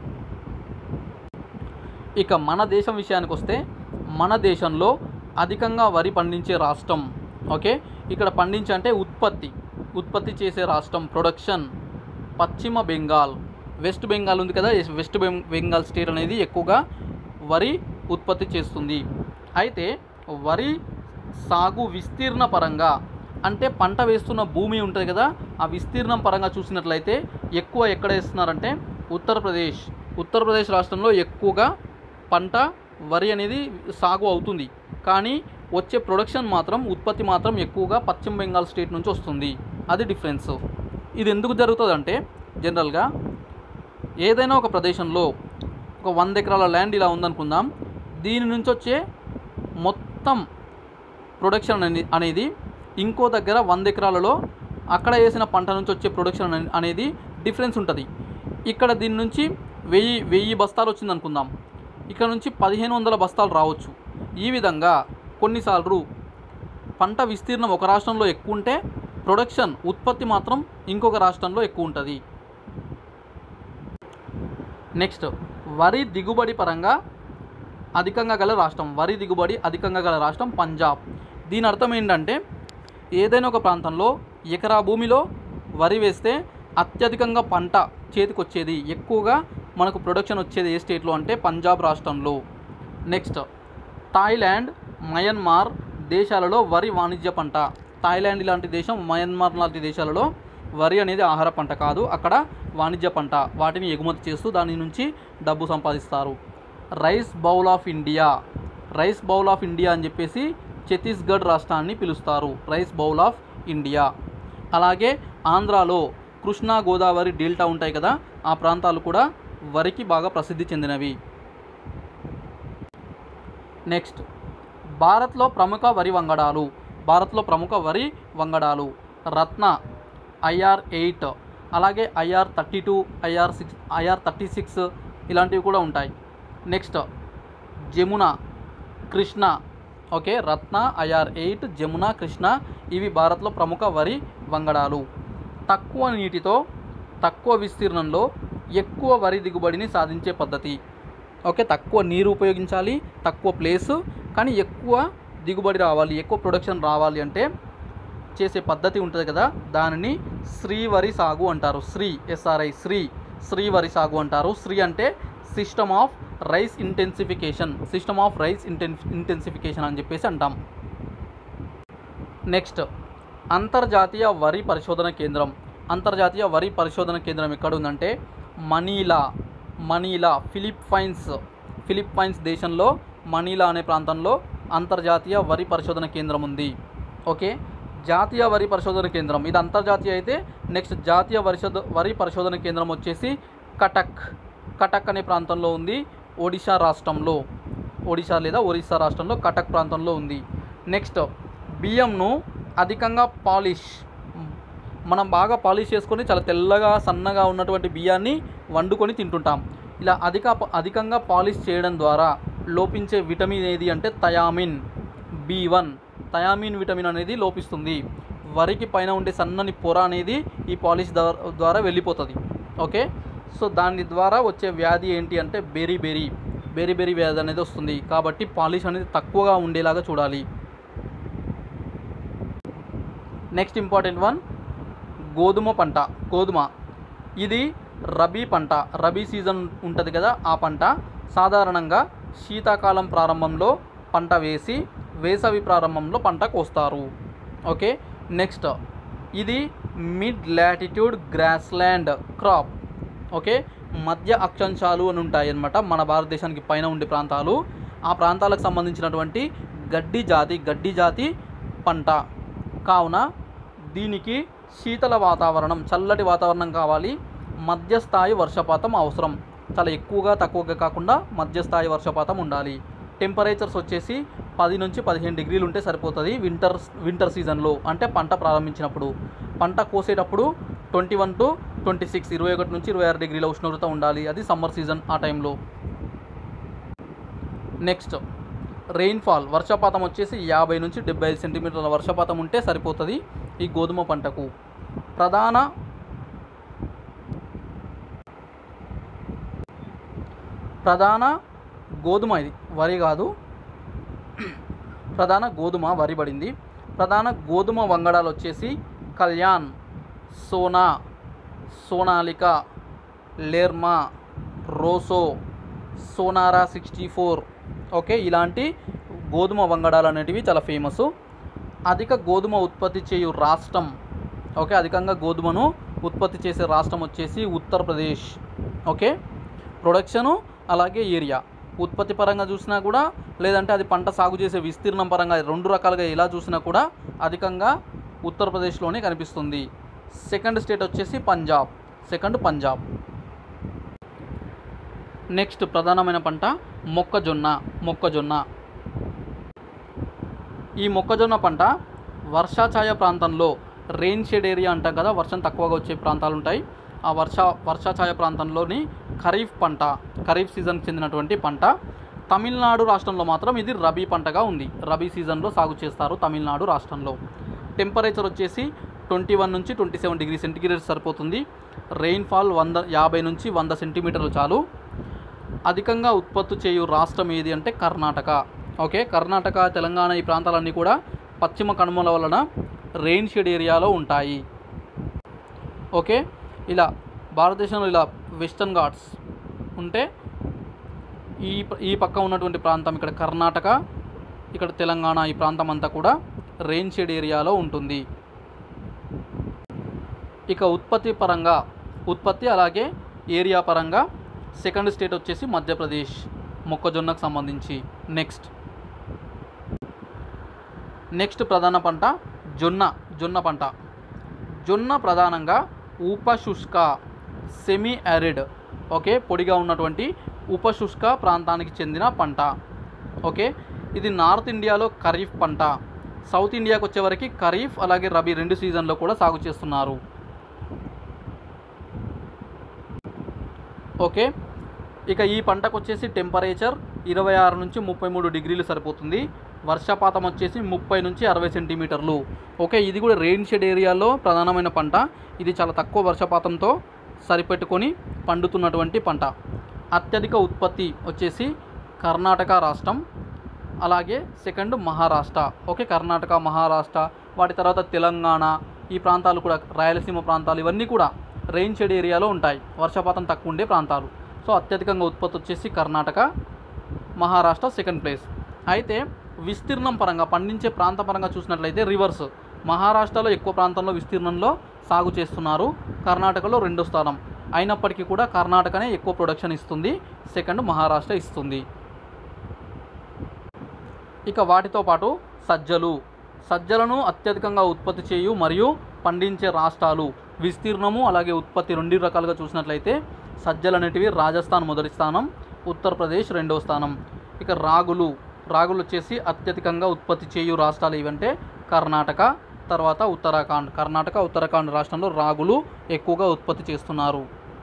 [SPEAKER 1] ఇక మన దేశం విషయానికి వస్తే మన దేశంలో అధికంగా వరి పండించే రాష్ట్రం ఓకే ఇక్కడ పండించే అంటే ఉత్పత్తి ఉత్పత్తి చేసే రాష్ట్రం ప్రొడక్షన్ పశ్చిమ బెంగాల్ వెస్ట్ బెంగాల్ ఉంది కదా వెస్ట్ బెం- బెంగాల్ స్టేట్ అనేది ఎక్కువగా వరి ఉత్పత్తి చేస్తుంది అయితే వరి సాగు విస్తీర్ణ పరంగా అంటే పంట వేస్తున్న భూమి ఉంటుంది కదా ఆ విస్తీర్ణం పరంగా చూసినట్లయితే ఎక్కువ ఎక్కడ వేస్తున్నారంటే ఉత్తరప్రదేశ్ ఉత్తరప్రదేశ్ రాష్ట్రంలో ఎక్కువగా పంట వరి అనేది సాగు అవుతుంది కానీ వచ్చే ప్రొడక్షన్ మాత్రం ఉత్పత్తి మాత్రం ఎక్కువగా పశ్చిమ బెంగాల్ స్టేట్ నుంచి వస్తుంది అది డిఫరెన్స్ ఇది ఎందుకు జరుగుతుందంటే జనరల్గా ఏదైనా ఒక ప్రదేశంలో ఒక వంద ఎకరాల ల్యాండ్ ఇలా ఉందనుకుందాం దీని నుంచి వచ్చే మొత్తం ప్రొడక్షన్ అనే అనేది ఇంకో దగ్గర వంద ఎకరాలలో అక్కడ వేసిన పంట నుంచి వచ్చే ప్రొడక్షన్ అనే- అనేది డిఫరెన్స్ ఉంటుంది ఇక్కడ దీని నుంచి వెయ్యి వెయ్యి బస్తాలు వచ్చింది అనుకుందాం ఇక్కడ నుంచి పదిహేను వందల బస్తాలు రావచ్చు ఈ విధంగా కొన్నిసార్లు పంట విస్తీర్ణం ఒక రాష్ట్రంలో ఎక్కువ ఉంటే ప్రొడక్షన్ ఉత్పత్తి మాత్రం ఇంకొక రాష్ట్రంలో ఎక్కువ ఉంటుంది నెక్స్ట్ వరి దిగుబడి పరంగా అధికంగా గల రాష్ట్రం వరి దిగుబడి అధికంగా గల రాష్ట్రం పంజాబ్ దీని అర్థం ఏంటంటే ఏదైనా ఒక ప్రాంతంలో ఎకరా భూమిలో వరి వేస్తే అత్యధికంగా పంట చేతికొచ్చేది ఎక్కువగా మనకు ప్రొడక్షన్ వచ్చేది ఏ స్టేట్లో అంటే పంజాబ్ రాష్ట్రంలో నెక్స్ట్ థాయిలాండ్ మయన్మార్ దేశాలలో వరి వాణిజ్య పంట థాయిలాండ్ లాంటి దేశం మయన్మార్ లాంటి దేశాలలో వరి అనేది ఆహార పంట కాదు అక్కడ వాణిజ్య పంట వాటిని ఎగుమతి చేస్తూ దాని నుంచి డబ్బు సంపాదిస్తారు rice bowl of India rice bowl of India అని చెప్పేసి ఛత్తీస్గఢ్ రాష్ట్రాన్ని పిలుస్తారు రైస్ బౌల్ ఆఫ్ ఇండియా అలాగే ఆంధ్రాలో కృష్ణా గోదావరి డెల్టా ఉంటాయి కదా ఆ ప్రాంతాలు కూడా వరికి బాగా ప్రసిద్ధి చెందినవి నెక్స్ట్ భారత్లో ప్రముఖ వరి వంగడాలు భారత్లో ప్రముఖ వరి వంగడాలు రత్న ఐఆర్ ఎయిట్ అలాగే IR thirty two IR six IR thirty six ఇలాంటివి కూడా ఉంటాయి next Jamuna Krishna okay Ratna IR eight Jamuna Krishna ఇవి భారత్లో ప్రముఖ వరి వంగడాలు తక్కువ నీటితో తక్కువ విస్తీర్ణంలో ఎక్కువ వరి దిగుబడిని సాధించే పద్ధతి ఓకే తక్కువ నీరు ఉపయోగించాలి తక్కువ ప్లేసు కానీ ఎక్కువ దిగుబడి రావాలి ఎక్కువ ప్రొడక్షన్ రావాలి అంటే చేసే పద్ధతి ఉంటుంది కదా దానిని శ్రీవరి సాగు అంటారు శ్రీ ఎస్ఆర్ఐ శ్రీ శ్రీవరి సాగు అంటారు శ్రీ అంటే system of rice intensification system of rice inten intensification అని చెప్పేసి అంటాం నెక్స్ట్ అంతర్జాతీయ వరి పరిశోధన కేంద్రం అంతర్జాతీయ వరి పరిశోధన కేంద్రం ఎక్కడ ఉందంటే మనీలా మనీలా ఫిలిప్పైన్స్ ఫిలిప్పైన్స్ దేశంలో మనీలా అనే ప్రాంతంలో అంతర్జాతీయ వరి పరిశోధన కేంద్రం ఉంది ఓకే జాతీయ వరి పరిశోధన కేంద్రం ఇది అంతర్జాతీయ అయితే నెక్స్ట్ జాతీయ పరిశోధ వరి పరిశోధన కేంద్రం వచ్చేసి కటక్ కటక్ అనే ప్రాంతంలో ఉంది ఒడిశా రాష్ట్రంలో ఒడిశా లేదా ఒరిస్సా రాష్ట్రంలో కటక్ ప్రాంతంలో ఉంది నెక్స్ట్ బియ్యంను అధికంగా పాలిష్ మనం బాగా పాలిష్ చేసుకొని చాలా తెల్లగా సన్నగా ఉన్నటువంటి బియ్యాన్ని వండుకొని తింటుంటాం ఇలా అధిక అధికంగా పాలిష్ చేయడం ద్వారా లోపించే విటమిన్ ఏది అంటే thiamine B one thiamine vitamin అనేది లోపిస్తుంది వరికి పైన ఉండే సన్నని పొర అనేది ఈ పాలిష్ ద్వా- ద్వారా వెళ్ళిపోతుంది ఓకే సో దాని ద్వారా వచ్చే వ్యాధి ఏంటి అంటే బెరీ బెరీ బెరీ బెరీ వ్యాధి అనేది వస్తుంది కాబట్టి పాలిష్ అనేది తక్కువగా ఉండేలాగా చూడాలి నెక్స్ట్ ఇంపార్టెంట్ వన్ గోధుమ పంట గోధుమ ఇది రబీ పంట రబీ సీజన్ ఉంటుంది కదా ఆ పంట సాధారణంగా శీతాకాలం ప్రారంభంలో పంట వేసి వేసవి ప్రారంభంలో పంట కోస్తారు ఓకే నెక్స్ట్ ఇది mid latitude grassland crop okay మధ్య అక్షాంశాలు అని ఉంటాయి అన్నమాట మన భారతదేశానికి పైన ఉండే ప్రాంతాలు ఆ ప్రాంతాలకు సంబంధించినటువంటి గడ్డి జాతి గడ్డి జాతి పంట కావున దీనికి శీతల వాతావరణం చల్లటి వాతావరణం కావాలి మధ్యస్థాయి వర్షపాతం అవసరం చాలా ఎక్కువగా తక్కువగా కాకుండా మధ్యస్థాయి వర్షపాతం ఉండాలి టెంపరేచర్స్ వచ్చేసి పది నుంచి పదిహేను డిగ్రీలు ఉంటే సరిపోతుంది వింటర్ వింటర్ సీజన్లో అంటే పంట ప్రారంభించినప్పుడు పంట కోసేటప్పుడు twenty one to twenty six ఇరవై ఒకటి నుంచి ఇరవై ఆరు డిగ్రీల ఉష్ణోగ్రత ఉండాలి అది సమ్మర్ సీజన్ ఆ టైంలో నెక్స్ట్ రెయిన్ఫాల్ వర్షపాతం వచ్చేసి యాభై నుంచి డెబ్బై ఐదు సెంటీమీటర్ల వర్షపాతం ఉంటే సరిపోతుంది ఈ గోధుమ పంటకు ప్రధాన ప్రధాన గోధుమ ఇది వరి కాదు ప్రధాన గోధుమ వరి పడింది ప్రధాన గోధుమ వంగడాలు వచ్చేసి Kalyan Sona Sonalika Lerma Rojo Sonora sixty four okay ఇలాంటి గోధుమ వంగడాలు అనేటివి చాలా ఫేమస్ అధిక గోధుమ ఉత్పత్తి చేయు రాష్ట్రం ఓకే అధికంగా గోధుమను ఉత్పత్తి చేసే రాష్ట్రం వచ్చేసి ఉత్తరప్రదేశ్ ఓకే ప్రొడక్షను అలాగే ఏరియా ఉత్పత్తి పరంగా చూసినా కూడా లేదంటే అది పంట సాగు చేసే విస్తీర్ణం పరంగా రెండు రకాలుగా ఎలా చూసినా కూడా అధికంగా ఉత్తరప్రదేశ్లోనే కనిపిస్తుంది సెకండ్ స్టేట్ వచ్చేసి పంజాబ్ సెకండ్ పంజాబ్ నెక్స్ట్ ప్రధానమైన పంట మొక్కజొన్న మొక్కజొన్న ఈ మొక్కజొన్న పంట వర్షాఛాయ ప్రాంతంలో రెయిన్ షేడ్ ఏరియా అంటాం కదా వర్షం తక్కువగా వచ్చే ప్రాంతాలు ఉంటాయి ఆ వర్ష వర్షాఛాయ ప్రాంతంలోని ఖరీఫ్ పంట ఖరీఫ్ సీజన్కి చెందినటువంటి పంట తమిళనాడు రాష్ట్రంలో మాత్రం ఇది రబీ పంటగా ఉంది రబీ సీజన్లో సాగు చేస్తారు తమిళనాడు రాష్ట్రంలో టెంపరేచర్ వచ్చేసి ట్వంటీ వన్ నుంచి ట్వంటీ సెవెన్ డిగ్రీ సెంటిగ్రేడ్ సరిపోతుంది రెయిన్ఫాల్ వంద యాభై నుంచి వంద సెంటీమీటర్లు చాలు అధికంగా ఉత్పత్తి చేయు రాష్ట్రం ఏది అంటే కర్ణాటక ఓకే కర్ణాటక తెలంగాణ ఈ ప్రాంతాలన్నీ కూడా పశ్చిమ కనుమల వలన రెయిన్ షెడ్ ఏరియాలో ఉంటాయి ఓకే ఇలా భారతదేశంలో ఇలా వెస్టర్న్ ఘాట్స్ ఉంటే ఈ ప- ఈ పక్క ఉన్నటువంటి ప్రాంతం ఇక్కడ కర్ణాటక ఇక్కడ తెలంగాణ ఈ ప్రాంతం అంతా కూడా రెయిన్ షెడ్ ఏరియాలో ఉంటుంది ఇక ఉత్పత్తి పరంగా ఉత్పత్తి అలాగే ఏరియా పరంగా సెకండ్ స్టేట్ వచ్చేసి మధ్యప్రదేశ్ మొక్కజొన్నకు సంబంధించి నెక్స్ట్ నెక్స్ట్ ప్రధాన పంట జొన్న జొన్న పంట జొన్న ప్రధానంగా ఉపశుష్క సెమీ యారిడ్ ఓకే పొడిగా ఉన్నటువంటి ఉపశుష్క ప్రాంతానికి చెందిన పంట ఓకే ఇది నార్త్ ఇండియాలో ఖరీఫ్ పంట సౌత్ ఇండియాకి వచ్చేవరకు ఖరీఫ్ అలాగే రబీ రెండు సీజన్లో కూడా సాగు చేస్తున్నారు ఓకే ఇక ఈ పంటకు వచ్చేసి టెంపరేచర్ ఇరవై ఆరు నుంచి ముప్పై మూడు డిగ్రీలు సరిపోతుంది వర్షపాతం వచ్చేసి ముప్పై నుంచి అరవై సెంటీమీటర్లు ఓకే ఇది కూడా రెయిన్ షెడ్ ఏరియాలో ప్రధానమైన పంట ఇది చాలా తక్కువ వర్షపాతంతో సరిపెట్టుకొని పండుతున్నటువంటి పంట అత్యధిక ఉత్పత్తి వచ్చేసి కర్ణాటక రాష్ట్రం అలాగే సెకండ్ మహారాష్ట్ర ఓకే కర్ణాటక మహారాష్ట్ర వాటి తర్వాత తెలంగాణ ఈ ప్రాంతాలు కూడా రాయలసీమ ప్రాంతాలు ఇవన్నీ కూడా రెయిన్ షెడ్ ఏరియాలో ఉంటాయి వర్షపాతం తక్కువ ఉండే ప్రాంతాలు సో అత్యధికంగా ఉత్పత్తి వచ్చేసి కర్ణాటక మహారాష్ట్ర సెకండ్ ప్లేస్ అయితే విస్తీర్ణం పరంగా పండించే ప్రాంత పరంగా చూసినట్లయితే రివర్స్ మహారాష్ట్రలో ఎక్కువ ప్రాంతంలో విస్తీర్ణంలో సాగు చేస్తున్నారు కర్ణాటకలో రెండో స్థానం అయినప్పటికీ కూడా కర్ణాటకనే ఎక్కువ ప్రొడక్షన్ ఇస్తుంది సెకండ్ మహారాష్ట్ర ఇస్తుంది ఇక వాటితో పాటు సజ్జలు సజ్జలను అత్యధికంగా ఉత్పత్తి చేయు మరియు పండించే రాష్ట్రాలు విస్తీర్ణము అలాగే ఉత్పత్తి రెండు రకాలుగా చూసినట్లయితే సజ్జలు అనేటివి రాజస్థాన్ మొదటి స్థానం ఉత్తరప్రదేశ్ రెండవ స్థానం ఇక రాగులు రాగులు వచ్చేసి అత్యధికంగా ఉత్పత్తి చేయు రాష్ట్రాలు ఏవంటే కర్ణాటక తర్వాత ఉత్తరాఖండ్ కర్ణాటక ఉత్తరాఖండ్ రాష్ట్రంలో రాగులు ఎక్కువగా ఉత్పత్తి చేస్తున్నారు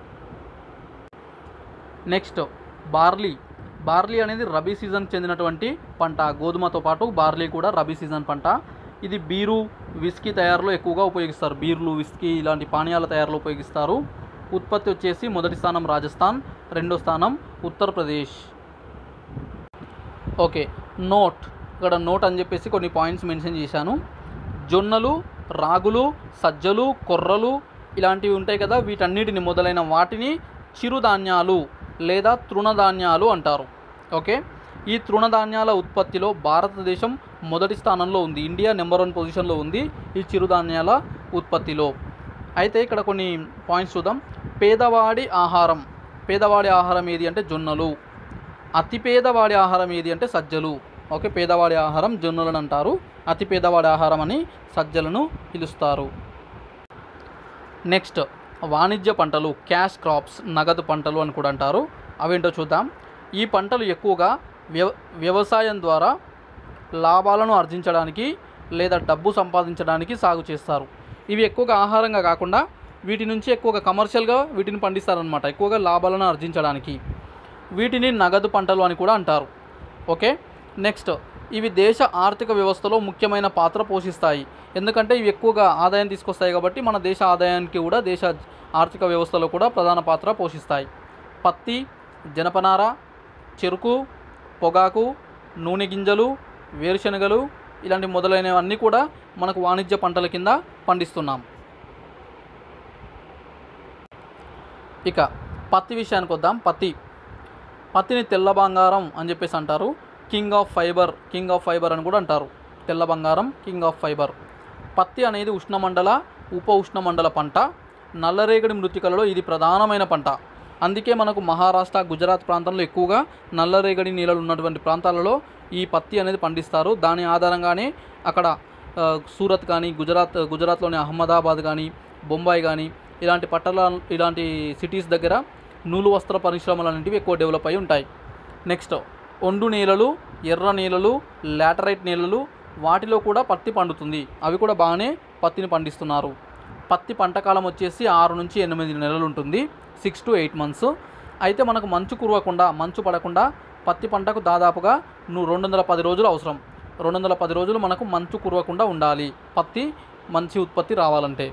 [SPEAKER 1] నెక్స్ట్ బార్లీ బార్లీ అనేది రబీ సీజన్ చెందినటువంటి పంట గోధుమతో పాటు బార్లీ కూడా రబీ సీజన్ పంట ఇది బీరు విస్కీ తయారులో ఎక్కువగా ఉపయోగిస్తారు బీర్లు విస్కీ ఇలాంటి పానీయాల తయారులో ఉపయోగిస్తారు ఉత్పత్తి వచ్చేసి మొదటి స్థానం రాజస్థాన్ రెండో స్థానం ఉత్తరప్రదేశ్ ఓకే నోట్ ఇక్కడ నోట్ అని చెప్పేసి కొన్ని పాయింట్స్ మెన్షన్ చేశాను జొన్నలు రాగులు సజ్జలు కొర్రలు ఇలాంటివి ఉంటాయి కదా వీటన్నిటిని మొదలైన వాటిని చిరుధాన్యాలు లేదా తృణధాన్యాలు అంటారు ఓకే ఈ తృణధాన్యాల ఉత్పత్తిలో భారతదేశం మొదటి స్థానంలో ఉంది ఇండియా నెంబర్ వన్ పొజిషన్లో ఉంది ఈ చిరుధాన్యాల ఉత్పత్తిలో అయితే ఇక్కడ కొన్ని పాయింట్స్ చూద్దాం పేదవాడి ఆహారం పేదవాడి ఆహారం ఏది అంటే జొన్నలు అతి పేదవాడి ఆహారం ఏది అంటే సజ్జలు ఓకే పేదవాడి ఆహారం జొన్నలను అంటారు అతి పేదవాడి ఆహారం అని సజ్జలను పిలుస్తారు నెక్స్ట్ వాణిజ్య పంటలు క్యాష్ క్రాప్స్ నగదు పంటలు అని కూడా అంటారు అవేంటో చూద్దాం ఈ పంటలు ఎక్కువగా వ్యవ వ్యవసాయం ద్వారా లాభాలను ఆర్జించడానికి లేదా డబ్బు సంపాదించడానికి సాగు చేస్తారు ఇవి ఎక్కువగా ఆహారంగా కాకుండా వీటి నుంచి ఎక్కువగా కమర్షియల్గా వీటిని పండిస్తారనమాట ఎక్కువగా లాభాలను ఆర్జించడానికి వీటిని నగదు పంటలు అని కూడా అంటారు ఓకే నెక్స్ట్ ఇవి దేశ ఆర్థిక వ్యవస్థలో ముఖ్యమైన పాత్ర పోషిస్తాయి ఎందుకంటే ఇవి ఎక్కువగా ఆదాయం తీసుకొస్తాయి కాబట్టి మన దేశ ఆదాయానికి కూడా దేశ ఆర్థిక వ్యవస్థలో కూడా ప్రధాన పాత్ర పోషిస్తాయి పత్తి జనపనార చెరుకు పొగాకు నూనె గింజలు వేరుశనగలు ఇలాంటి మొదలైనవన్నీ కూడా మనకు వాణిజ్య పంటల కింద పండిస్తున్నాం ఇక పత్తి విషయానికి వద్దాం పత్తి పత్తిని తెల్ల బంగారం అని చెప్పేసి అంటారు king of fibre king of fibre అని కూడా అంటారు తెల్ల బంగారం కింగ్ ఆఫ్ ఫైబర్ పత్తి అనేది ఉష్ణమండల ఉప ఉష్ణమండల పంట నల్లరేగడి మృతికలలో ఇది ప్రధానమైన పంట అందుకే మనకు మహారాష్ట్ర గుజరాత్ ప్రాంతంలో ఎక్కువగా నల్లరేగడి నీళ్ళలు ఉన్నటువంటి ప్రాంతాలలో ఈ పత్తి అనేది పండిస్తారు దాని ఆధారంగానే అక్కడ ఆ, సూరత్ కానీ గుజరాత్ గుజరాత్లోని అహ్మదాబాద్ కానీ బొంబాయి కానీ ఇలాంటి పట్టణ ఇలాంటి సిటీస్ దగ్గర నూలు వస్త్ర పరిశ్రమలు అనేటివి ఎక్కువ డెవలప్ అయి ఉంటాయి నెక్స్ట్ ఒండు నేలలు ఎర్ర నేలలు లాటరైట్ నేలలు వాటిలో కూడా పత్తి పండుతుంది అవి కూడా బాగానే పత్తిని పండిస్తున్నారు పత్తి పంట కాలం వచ్చేసి ఆరు నుంచి ఎనిమిది నెలలు ఉంటుంది సిక్స్ టు ఎయిట్ మంత్స్ అయితే మనకు మంచు కురవకుండా మంచు పడకుండా పత్తి పంటకు దాదాపుగా ను- రెండు వందల పది రోజులు అవసరం రెండు వందల పది రోజులు మనకు మంచు కురవకుండా ఉండాలి పత్తి మంచి ఉత్పత్తి రావాలంటే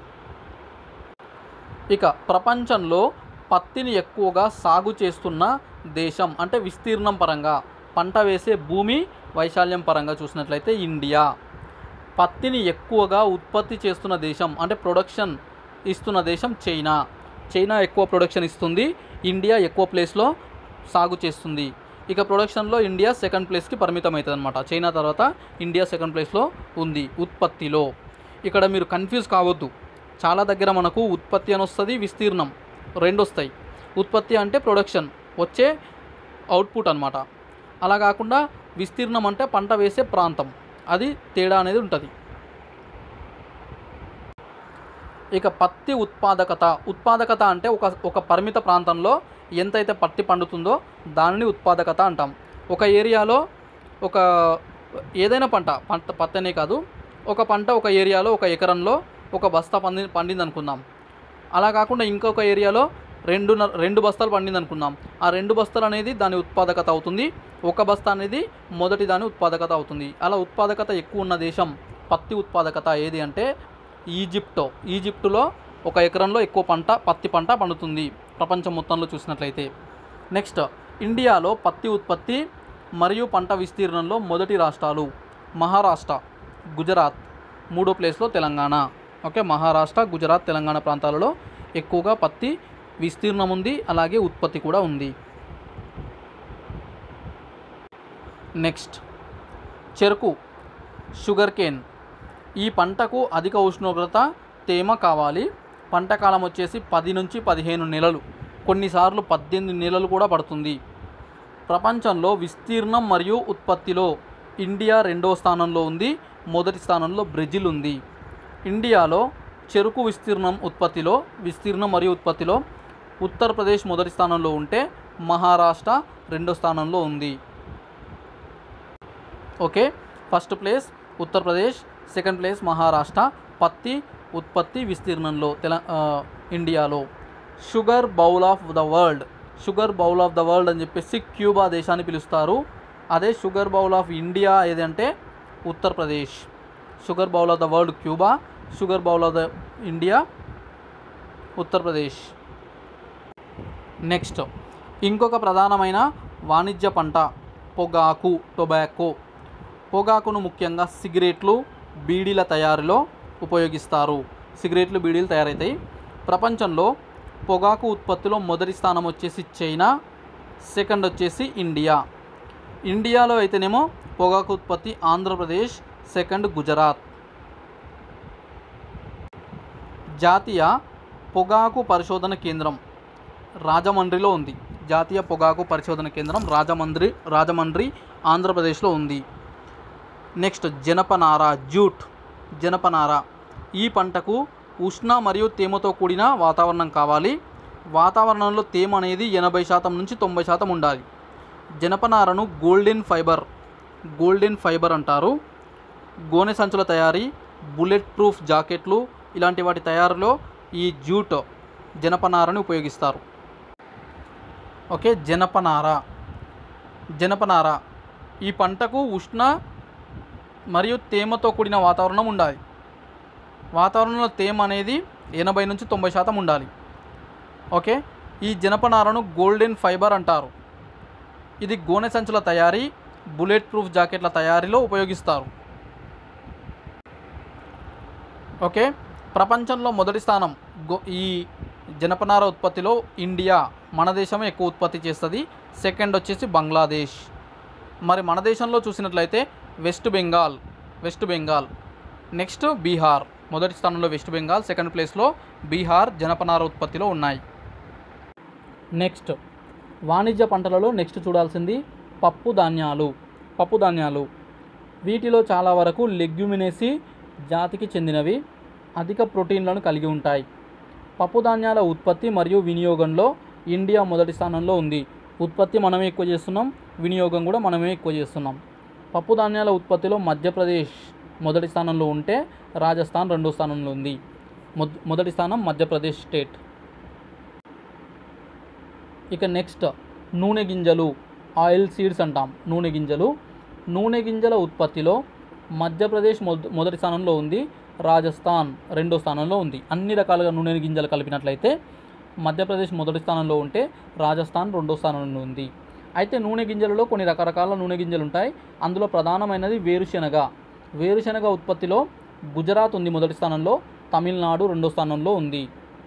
[SPEAKER 1] ఇక ప్రపంచంలో పత్తిని ఎక్కువగా సాగు చేస్తున్న దేశం అంటే విస్తీర్ణం పరంగా పంట వేసే భూమి వైశాల్యం పరంగా చూసినట్లయితే ఇండియా పత్తిని ఎక్కువగా ఉత్పత్తి చేస్తున్న దేశం అంటే ప్రొడక్షన్ ఇస్తున్న దేశం చైనా చైనా ఎక్కువ ప్రొడక్షన్ ఇస్తుంది ఇండియా ఎక్కువ ప్లేస్లో సాగు చేస్తుంది ఇక ప్రొడక్షన్లో ఇండియా సెకండ్ ప్లేస్కి పరిమితం అవుతుంది అనమాట చైనా తర్వాత ఇండియా సెకండ్ ప్లేస్లో ఉంది ఉత్పత్తిలో ఇక్కడ మీరు కన్ఫ్యూజ్ కావద్దు చాలా దగ్గర మనకు ఉత్పత్తి అని వస్తుంది విస్తీర్ణం రెండు వస్తాయి ఉత్పత్తి అంటే ప్రొడక్షన్ వచ్చే అవుట్పుట్ అనమాట అలా కాకుండా విస్తీర్ణం అంటే పంట వేసే ప్రాంతం అది తేడా అనేది ఉంటుంది ఇక పత్తి ఉత్పాదకత ఉత్పాదకత అంటే ఒక ఒక పరిమిత ప్రాంతంలో ఎంతైతే పత్తి పండుతుందో దానిని ఉత్పాదకత అంటాం ఒక ఏరియాలో ఒక ఏదైనా పంట పంట పత్తి అనే కాదు ఒక పంట ఒక ఏరియాలో ఒక ఎకరంలో ఒక బస్తా పండి పండింది అనుకుందాం అలా కాకుండా ఇంకొక ఏరియాలో రెండు న- రెండు బస్తాలు పండింది అనుకుందాం ఆ రెండు బస్తాలు అనేది దాని ఉత్పాదకత అవుతుంది ఒక బస్తా అనేది మొదటి దాని ఉత్పాదకత అవుతుంది అలా ఉత్పాదకత ఎక్కువ ఉన్న దేశం పత్తి ఉత్పాదకత ఏది అంటే ఈజిప్టో ఈజిప్టులో ఒక ఎకరంలో ఎక్కువ పంట పత్తి పంట పండుతుంది ప్రపంచం మొత్తంలో చూసినట్లయితే నెక్స్ట్ ఇండియాలో పత్తి ఉత్పత్తి మరియు పంట విస్తీర్ణంలో మొదటి రాష్ట్రాలు మహారాష్ట్ర గుజరాత్ మూడో ప్లేస్లో తెలంగాణ ఓకే మహారాష్ట్ర గుజరాత్ తెలంగాణ ప్రాంతాలలో ఎక్కువగా పత్తి విస్తీర్ణం ఉంది అలాగే ఉత్పత్తి కూడా ఉంది నెక్స్ట్ చెరుకు షుగర్ కేన్ ఈ పంటకు అధిక ఉష్ణోగ్రత తేమ కావాలి పంట కాలం వచ్చేసి పది నుంచి పదిహేను నెలలు కొన్నిసార్లు పద్దెనిమిది నెలలు కూడా పడుతుంది ప్రపంచంలో విస్తీర్ణం మరియు ఉత్పత్తిలో ఇండియా రెండో స్థానంలో ఉంది మొదటి స్థానంలో బ్రెజిల్ ఉంది ఇండియాలో చెరుకు విస్తీర్ణం ఉత్పత్తిలో విస్తీర్ణం మరియు ఉత్పత్తిలో ఉత్తరప్రదేశ్ మొదటి స్థానంలో ఉంటే మహారాష్ట్ర రెండో స్థానంలో ఉంది okay first place Uttar Pradesh second place Maharashtra పత్తి ఉత్పత్తి విస్తీర్ణంలో తెల ఆ, ఇండియాలో sugar bowl of the world sugar bowl of the world అని చెప్పేసి క్యూబా దేశాన్ని పిలుస్తారు అదే షుగర్ బౌల్ ఆఫ్ ఇండియా ఏదంటే Uttar Pradesh sugar bowl of the world Cuba sugar bowl of the India Uttar Pradesh next ఇంకొక ప్రధానమైన వాణిజ్య పంట పొగాకు టొబాకో పొగాకును ముఖ్యంగా సిగరెట్లు బీడీల తయారీలో ఉపయోగిస్తారు సిగరెట్లు బీడీలు తయారవుతాయి ప్రపంచంలో పొగాకు ఉత్పత్తిలో మొదటి స్థానం వచ్చేసి చైనా సెకండ్ వచ్చేసి ఇండియా ఇండియాలో అయితేనేమో పొగాకు ఉత్పత్తి ఆంధ్రప్రదేశ్ సెకండ్ గుజరాత్ జాతీయ పొగాకు పరిశోధన కేంద్రం రాజమండ్రిలో ఉంది జాతీయ పొగాకు పరిశోధన కేంద్రం రాజమండ్రి రాజమండ్రి ఆంధ్రప్రదేశ్లో ఉంది నెక్స్ట్ జనపనార జూట్ జనపనార ఈ పంటకు ఉష్ణ మరియు తేమతో కూడిన వాతావరణం కావాలి వాతావరణంలో తేమ అనేది ఎనభై శాతం నుంచి తొంభై శాతం ఉండాలి జనపనారను గోల్డెన్ ఫైబర్ గోల్డెన్ ఫైబర్ అంటారు గోనె సంచుల తయారీ బుల్లెట్ ప్రూఫ్ జాకెట్లు ఇలాంటి వాటి తయారీలో ఈ జూట్ జనపనారని ఉపయోగిస్తారు ఓకే జనపనార జనపనార ఈ పంటకు ఉష్ణ మరియు తేమతో కూడిన వాతావరణం ఉండాలి వాతావరణంలో తేమ అనేది ఎనభై నుంచి తొంభై శాతం ఉండాలి ఓకే ఈ జనపనారను గోల్డెన్ ఫైబర్ అంటారు ఇది గోనె సంచుల తయారీ బుల్లెట్ ప్రూఫ్ జాకెట్ల తయారీలో ఉపయోగిస్తారు ఓకే ప్రపంచంలో మొదటి స్థానం గో ఈ జనపనార ఉత్పత్తిలో ఇండియా మన దేశమే ఎక్కువ ఉత్పత్తి చేస్తుంది సెకండ్ వచ్చేసి బంగ్లాదేశ్ మరి మన దేశంలో చూసినట్లయితే వెస్ట్ బెంగాల్ వెస్ట్ బెంగాల్ నెక్స్ట్ బీహార్ మొదటి స్థానంలో వెస్ట్ బెంగాల్ సెకండ్ ప్లేస్లో బీహార్ జనపనార ఉత్పత్తిలో ఉన్నాయి నెక్స్ట్ వాణిజ్య పంటలలో నెక్స్ట్ చూడాల్సింది పప్పు ధాన్యాలు పప్పు ధాన్యాలు వీటిలో చాలా వరకు లెగ్యుమినేసి జాతికి చెందినవి అధిక ప్రోటీన్లను కలిగి ఉంటాయి పప్పు ధాన్యాల ఉత్పత్తి మరియు వినియోగంలో ఇండియా మొదటి స్థానంలో ఉంది ఉత్పత్తి మనమే ఎక్కువ చేస్తున్నాం వినియోగం కూడా మనమే ఎక్కువ చేస్తున్నాం పప్పు ధాన్యాల ఉత్పత్తిలో మధ్యప్రదేశ్ మొదటి స్థానంలో ఉంటే రాజస్థాన్ రెండో స్థానంలో ఉంది మొద- మొదటి స్థానం మధ్యప్రదేశ్ స్టేట్ ఇక నెక్స్ట్ నూనె గింజలు ఆయిల్ సీడ్స్ అంటాం నూనె గింజలు నూనె గింజల ఉత్పత్తిలో మధ్యప్రదేశ్ మొద మొదటి స్థానంలో ఉంది రాజస్థాన్ రెండో స్థానంలో ఉంది అన్ని రకాలుగా నూనె గింజలు కలిపినట్లయితే మధ్యప్రదేశ్ మొదటి స్థానంలో ఉంటే రాజస్థాన్ రెండో స్థానంలో ఉంది అయితే నూనె గింజలలో కొన్ని రకరకాల నూనె గింజలు ఉంటాయి అందులో ప్రధానమైనది వేరుశెనగ వేరుశెనగ ఉత్పత్తిలో గుజరాత్ ఉంది మొదటి స్థానంలో తమిళనాడు రెండో స్థానంలో ఉంది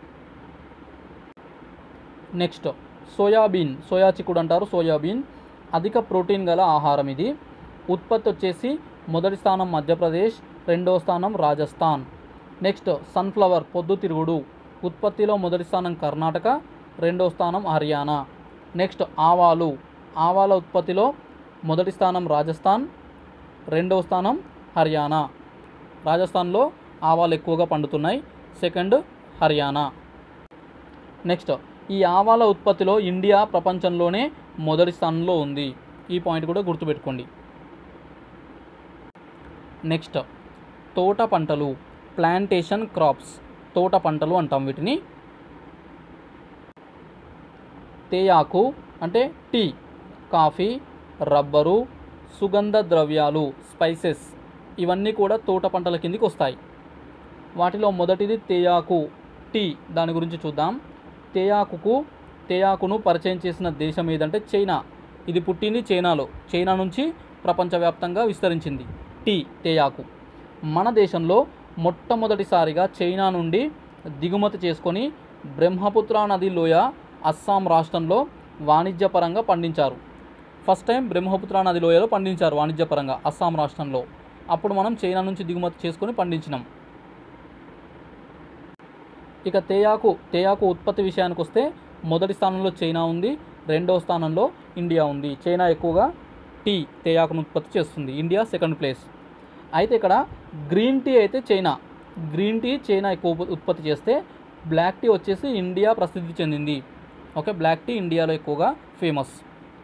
[SPEAKER 1] నెక్స్ట్ సోయాబీన్ సోయా చిక్కుడు అంటారు సోయాబీన్ అధిక ప్రోటీన్ గల ఆహారం ఇది ఉత్పత్తి వచ్చేసి మొదటి స్థానం మధ్యప్రదేశ్ రెండో స్థానం రాజస్థాన్ నెక్స్ట్ సన్ఫ్లవర్ పొద్దుతిరుగుడు ఉత్పత్తిలో మొదటి స్థానం కర్ణాటక రెండో స్థానం హర్యానా నెక్స్ట్ ఆవాలు ఆవాల ఉత్పత్తిలో మొదటి స్థానం రాజస్థాన్ రెండవ స్థానం హర్యానా రాజస్థాన్లో ఆవాలు ఎక్కువగా పండుతున్నాయి సెకండ్ హర్యానా నెక్స్ట్ ఈ ఆవాల ఉత్పత్తిలో ఇండియా ప్రపంచంలోనే మొదటి స్థానంలో ఉంది ఈ పాయింట్ కూడా గుర్తుపెట్టుకోండి నెక్స్ట్ తోట పంటలు ప్లాంటేషన్ క్రాప్స్ తోట పంటలు అంటాం వీటిని తేయాకు అంటే టీ కాఫీ రబ్బరు సుగంధ ద్రవ్యాలు స్పైసెస్ ఇవన్నీ కూడా తోట పంటల కిందికి వస్తాయి వాటిలో మొదటిది తేయాకు టీ దాని గురించి చూద్దాం తేయాకుకు తేయాకును పరిచయం చేసిన దేశం ఏదంటే చైనా ఇది పుట్టింది చైనాలో చైనా నుంచి ప్రపంచవ్యాప్తంగా విస్తరించింది టీ తేయాకు మన దేశంలో మొట్టమొదటిసారిగా చైనా నుండి దిగుమతి చేసుకొని బ్రహ్మపుత్ర నది లోయ అస్సాం రాష్ట్రంలో వాణిజ్యపరంగా పండించారు ఫస్ట్ టైం బ్రహ్మపుత్ర నది లోయలో పండించారు వాణిజ్యపరంగా అస్సాం రాష్ట్రంలో అప్పుడు మనం చైనా నుంచి దిగుమతి చేసుకొని పండించినాం ఇక తేయాకు తేయాకు ఉత్పత్తి విషయానికి వస్తే మొదటి స్థానంలో చైనా ఉంది రెండవ స్థానంలో ఇండియా ఉంది చైనా ఎక్కువగా టీ తేయాకును ఉత్పత్తి చేస్తుంది ఇండియా సెకండ్ ప్లేస్ అయితే ఇక్కడ గ్రీన్ టీ అయితే చైనా గ్రీన్ టీ చైనా ఎక్కువ ఉత్ప- ఉత్పత్తి చేస్తే బ్లాక్ టీ వచ్చేసి ఇండియా ప్రసిద్ధి చెందింది ఓకే బ్లాక్ టీ ఇండియాలో ఎక్కువగా ఫేమస్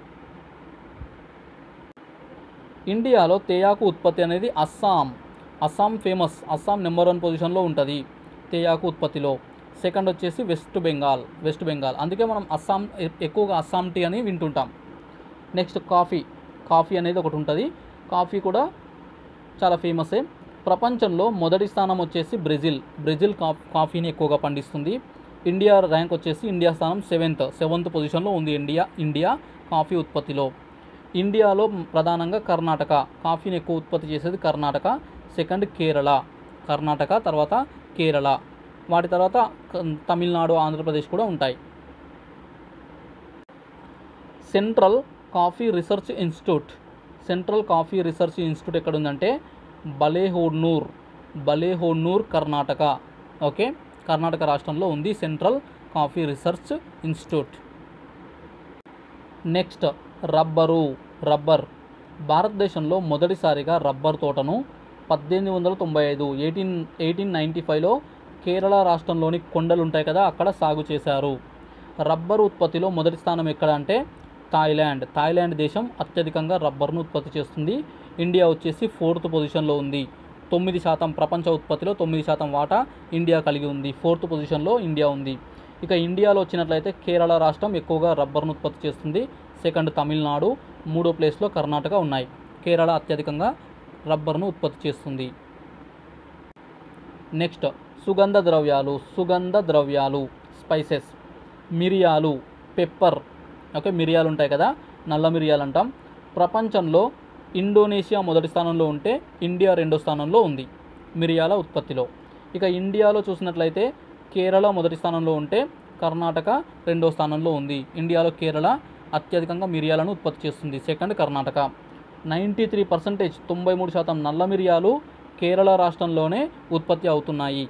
[SPEAKER 1] ఇండియాలో తేయాకు ఉత్పత్తి అనేది Assam Assam famous Assam number one పొజిషన్లో ఉంటుంది తేయాకు ఉత్పత్తిలో సెకండ్ వచ్చేసి వెస్ట్ బెంగాల్ వెస్ట్ బెంగాల్ అందుకే మనం అస్సాం ఎ- ఎక్కువగా అస్సాం టీ అని వింటుంటాం నెక్స్ట్ కాఫీ కాఫీ అనేది ఒకటి ఉంటుంది కాఫీ కూడా చాలా ఫేమసే ప్రపంచంలో మొదటి స్థానం వచ్చేసి బ్రెజిల్ బ్రెజిల్ కా కాఫీని ఎక్కువగా పండిస్తుంది ఇండియా ర్యాంక్ వచ్చేసి ఇండియా స్థానం సెవెంత్ సెవెంత్ పొజిషన్లో ఉంది ఇండియా ఇండియా కాఫీ ఉత్పత్తిలో ఇండియాలో ప్రధానంగా కర్ణాటక కాఫీని ఎక్కువ ఉత్పత్తి చేసేది కర్ణాటక సెకండ్ కేరళ కర్ణాటక తర్వాత కేరళ వాటి తర్వాత క- తమిళనాడు ఆంధ్రప్రదేశ్ కూడా ఉంటాయి central coffee research institute central coffee research institute ఎక్కడ ఉందంటే బలేహోడ్నూర్ బలేహోడ్నూర్ కర్ణాటక ఓకే కర్ణాటక రాష్ట్రంలో ఉంది central coffee research institute next rubber rubber భారతదేశంలో మొదటిసారిగా రబ్బర్ తోటను పద్దెనిమిది వందల తొంభై ఐదు ఎయిటీన్ ఎయిటీన్ నైంటీ ఫైవ్లో కేరళ రాష్ట్రంలోని కొండలు ఉంటాయి కదా అక్కడ సాగు చేశారు రబ్బరు ఉత్పత్తిలో మొదటి స్థానం ఎక్కడ అంటే థాయిలాండ్ థాయిలాండ్ దేశం అత్యధికంగా రబ్బర్ను ఉత్పత్తి చేస్తుంది ఇండియా వచ్చేసి ఫోర్త్ పొజిషన్లో ఉంది తొమ్మిది శాతం ప్రపంచ ఉత్పత్తిలో తొమ్మిది శాతం వాటా ఇండియా కలిగి ఉంది ఫోర్త్ పొజిషన్లో ఇండియా ఉంది ఇక ఇండియాలో వచ్చినట్లయితే కేరళ రాష్ట్రం ఎక్కువగా రబ్బర్ను ఉత్పత్తి చేస్తుంది సెకండ్ తమిళనాడు మూడో ప్లేస్లో కర్ణాటక ఉన్నాయి కేరళ అత్యధికంగా రబ్బర్ను ఉత్పత్తి చేస్తుంది నెక్స్ట్ సుగంధ ద్రవ్యాలు సుగంధ ద్రవ్యాలు స్పైసెస్ మిరియాలు పెప్పర్ ఓకే మిరియాలు ఉంటాయి కదా నల్ల మిరియాలు అంటాం ప్రపంచంలో ఇండోనేషియా మొదటి స్థానంలో ఉంటే ఇండియా రెండో స్థానంలో ఉంది మిరియాల ఉత్పత్తిలో ఇక ఇండియాలో చూసినట్లయితే కేరళ మొదటి స్థానంలో ఉంటే కర్ణాటక రెండో స్థానంలో ఉంది ఇండియాలో కేరళ అత్యధికంగా మిరియాలను ఉత్పత్తి చేస్తుంది second Karnataka ninety three percentage తొంభై మూడు శాతం నల్ల మిరియాలు కేరళ రాష్ట్రంలోనే ఉత్పత్తి అవుతున్నాయి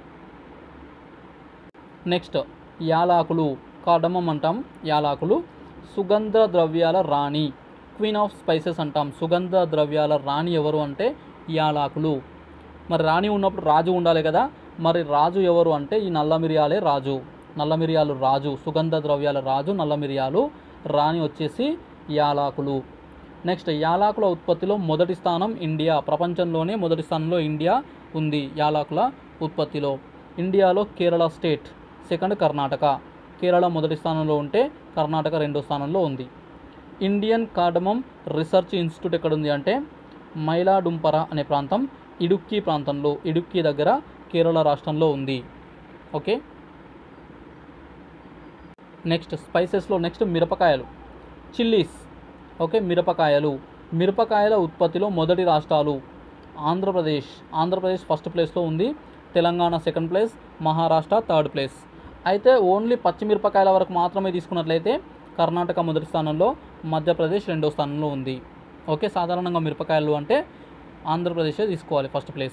[SPEAKER 1] నెక్స్ట్ యాలాకులు కాడమం అంటాం యాలాకులు సుగంధ ద్రవ్యాల రాణి క్వీన్ ఆఫ్ స్పైసెస్ అంటాం సుగంధ ద్రవ్యాల రాణి ఎవరు అంటే యాలాకులు మరి రాణి ఉన్నప్పుడు రాజు ఉండాలి కదా మరి రాజు ఎవరు అంటే ఈ నల్ల మిరియాలే రాజు నల్ల మిరియాలు రాజు సుగంధ ద్రవ్యాల రాజు నల్ల మిరియాలు రాణి వచ్చేసి యాలాకులు నెక్స్ట్ యాలాకుల ఉత్పత్తిలో మొదటి స్థానం ఇండియా ప్రపంచంలోనే మొదటి స్థానంలో ఇండియా ఉంది యాలాకుల ఉత్పత్తిలో ఇండియాలో కేరళ స్టేట్ సెకండ్ కర్ణాటక కేరళ మొదటి స్థానంలో ఉంటే కర్ణాటక రెండో స్థానంలో ఉంది ఇండియన్ కార్డమం రీసెర్చ్ ఇన్స్టిట్యూట్ ఎక్కడ ఉంది అంటే మైలాడుంపర అనే ప్రాంతం ఇడుక్కి ప్రాంతంలో ఇడుక్కి దగ్గర కేరళ రాష్ట్రంలో ఉంది ఓకే నెక్స్ట్ స్పైసెస్లో నెక్స్ట్ మిరపకాయలు చిల్లీస్ ఓకే మిరపకాయలు మిరపకాయల ఉత్పత్తిలో మొదటి రాష్ట్రాలు ఆంధ్రప్రదేశ్ ఆంధ్రప్రదేశ్ ఫస్ట్ ప్లేస్లో ఉంది Telangana second place Maharashtra third place అయితే ఓన్లీ పచ్చిమిరపకాయల వరకు మాత్రమే తీసుకున్నట్లయితే కర్ణాటక మొదటి స్థానంలో మధ్యప్రదేశ్ రెండో స్థానంలో ఉంది ఓకే సాధారణంగా మిరపకాయలు అంటే ఆంధ్రప్రదేశే తీసుకోవాలి ఫస్ట్ ప్లేస్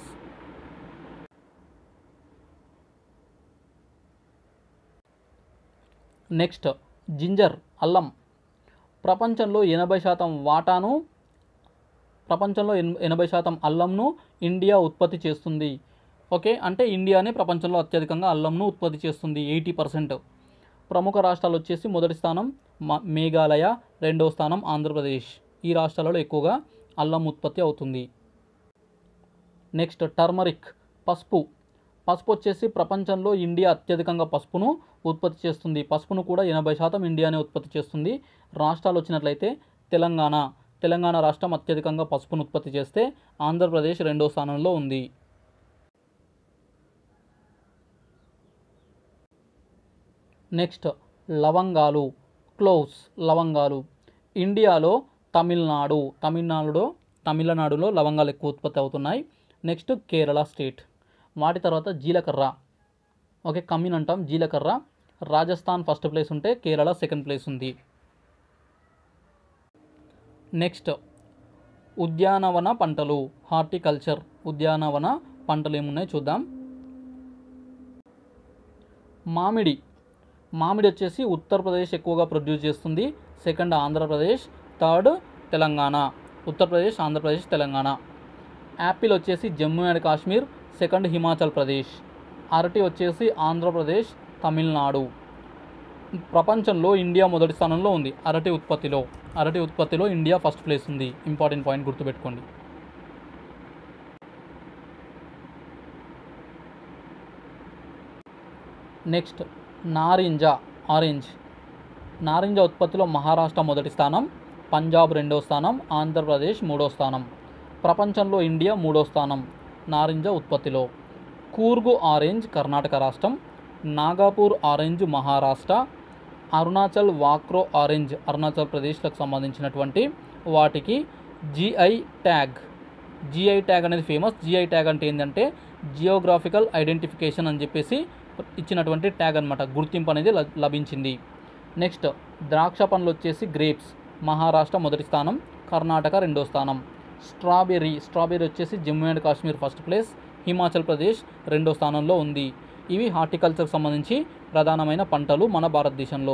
[SPEAKER 1] నెక్స్ట్ జింజర్ అల్లం ప్రపంచంలో ఎనభై శాతం వాటాను ప్రపంచంలో ఎన్ ఎనభై శాతం అల్లంను ఇండియా ఉత్పత్తి చేస్తుంది ఓకే అంటే ఇండియానే ప్రపంచంలో అత్యధికంగా అల్లంను ఉత్పత్తి చేస్తుంది ఎయిటీ పర్సెంట్ ప్రముఖ రాష్ట్రాలు వచ్చేసి మొదటి స్థానం మ- మేఘాలయ రెండవ స్థానం ఆంధ్రప్రదేశ్ ఈ రాష్ట్రాలలో ఎక్కువగా అల్లం ఉత్పత్తి అవుతుంది నెక్స్ట్ టర్మరిక్ పసుపు పసుపు వచ్చేసి ప్రపంచంలో ఇండియా అత్యధికంగా పసుపును ఉత్పత్తి చేస్తుంది పసుపును కూడా ఎనభై శాతం ఇండియానే ఉత్పత్తి చేస్తుంది రాష్ట్రాలు వచ్చినట్లయితే తెలంగాణ తెలంగాణ రాష్ట్రం అత్యధికంగా పసుపును ఉత్పత్తి చేస్తే ఆంధ్రప్రదేశ్ రెండో స్థానంలో ఉంది నెక్స్ట్ లవంగాలు క్లోవ్స్ లవంగాలు ఇండియాలో తమిళనాడు తమిళనాడులో తమిళనాడులో లవంగాలు ఎక్కువ ఉత్పత్తి అవుతున్నాయి నెక్స్ట్ కేరళ స్టేట్ వాటి తర్వాత జీలకర్ర ఓకే కమ్మిన్ అంటాం జీలకర్ర రాజస్థాన్ ఫస్ట్ ప్లేస్ ఉంటే కేరళ సెకండ్ ప్లేస్ ఉంది నెక్స్ట్ ఉద్యానవన పంటలు హార్టికల్చర్ ఉద్యానవన పంటలు ఏమున్నాయి చూద్దాం మామిడి మామిడి వచ్చేసి ఉత్తరప్రదేశ్ ఎక్కువగా ప్రొడ్యూస్ చేస్తుంది second Andhra Pradesh third Telangana Uttar Pradesh Andhra Pradesh Telangana apple వచ్చేసి జమ్మూ అండ్ కాశ్మీర్ సెకండ్ హిమాచల్ ప్రదేశ్ అరటి వచ్చేసి ఆంధ్రప్రదేశ్ తమిళనాడు ప్రపంచంలో ఇండియా మొదటి స్థానంలో ఉంది అరటి ఉత్పత్తిలో అరటి ఉత్పత్తిలో ఇండియా ఫస్ట్ ప్లేస్ ఉంది ఇంపార్టెంట్ పాయింట్ గుర్తుపెట్టుకోండి నెక్స్ట్ నారింజ ఆరెంజ్ నారింజ ఉత్పత్తిలో మహారాష్ట్ర మొదటి స్థానం పంజాబ్ రెండో స్థానం ఆంధ్రప్రదేశ్ మూడో స్థానం ప్రపంచంలో ఇండియా మూడో స్థానం నారింజ ఉత్పత్తిలో కూర్గు ఆరెంజ్ కర్ణాటక రాష్ట్రం నాగాపూర్ ఆరెంజ్ మహారాష్ట్ర అరుణాచల్ వాక్రో ఆరెంజ్ అరుణాచల్ ప్రదేశ్లకు సంబంధించినటువంటి వాటికి జిఐ ట్యాగ్ జిఐ ట్యాగ్ అనేది ఫేమస్ జిఐ ట్యాగ్ అంటే ఏంటంటే జియోగ్రాఫికల్ ఐడెంటిఫికేషన్ అని చెప్పేసి ఇచ్చినటువంటి ట్యాగ్ అనమాట గుర్తింపు అనేది ల- లభించింది నెక్స్ట్ ద్రాక్ష పండ్లు వచ్చేసి గ్రేప్స్ మహారాష్ట్ర మొదటి స్థానం కర్ణాటక రెండో స్థానం స్ట్రాబెర్రీ స్ట్రాబెర్రీ వచ్చేసి Jammu and Kashmir first place Himachal Pradesh రెండో స్థానంలో ఉంది ఇవి హార్టికల్చర్కి సంబంధించి ప్రధానమైన పంటలు మన భారతదేశంలో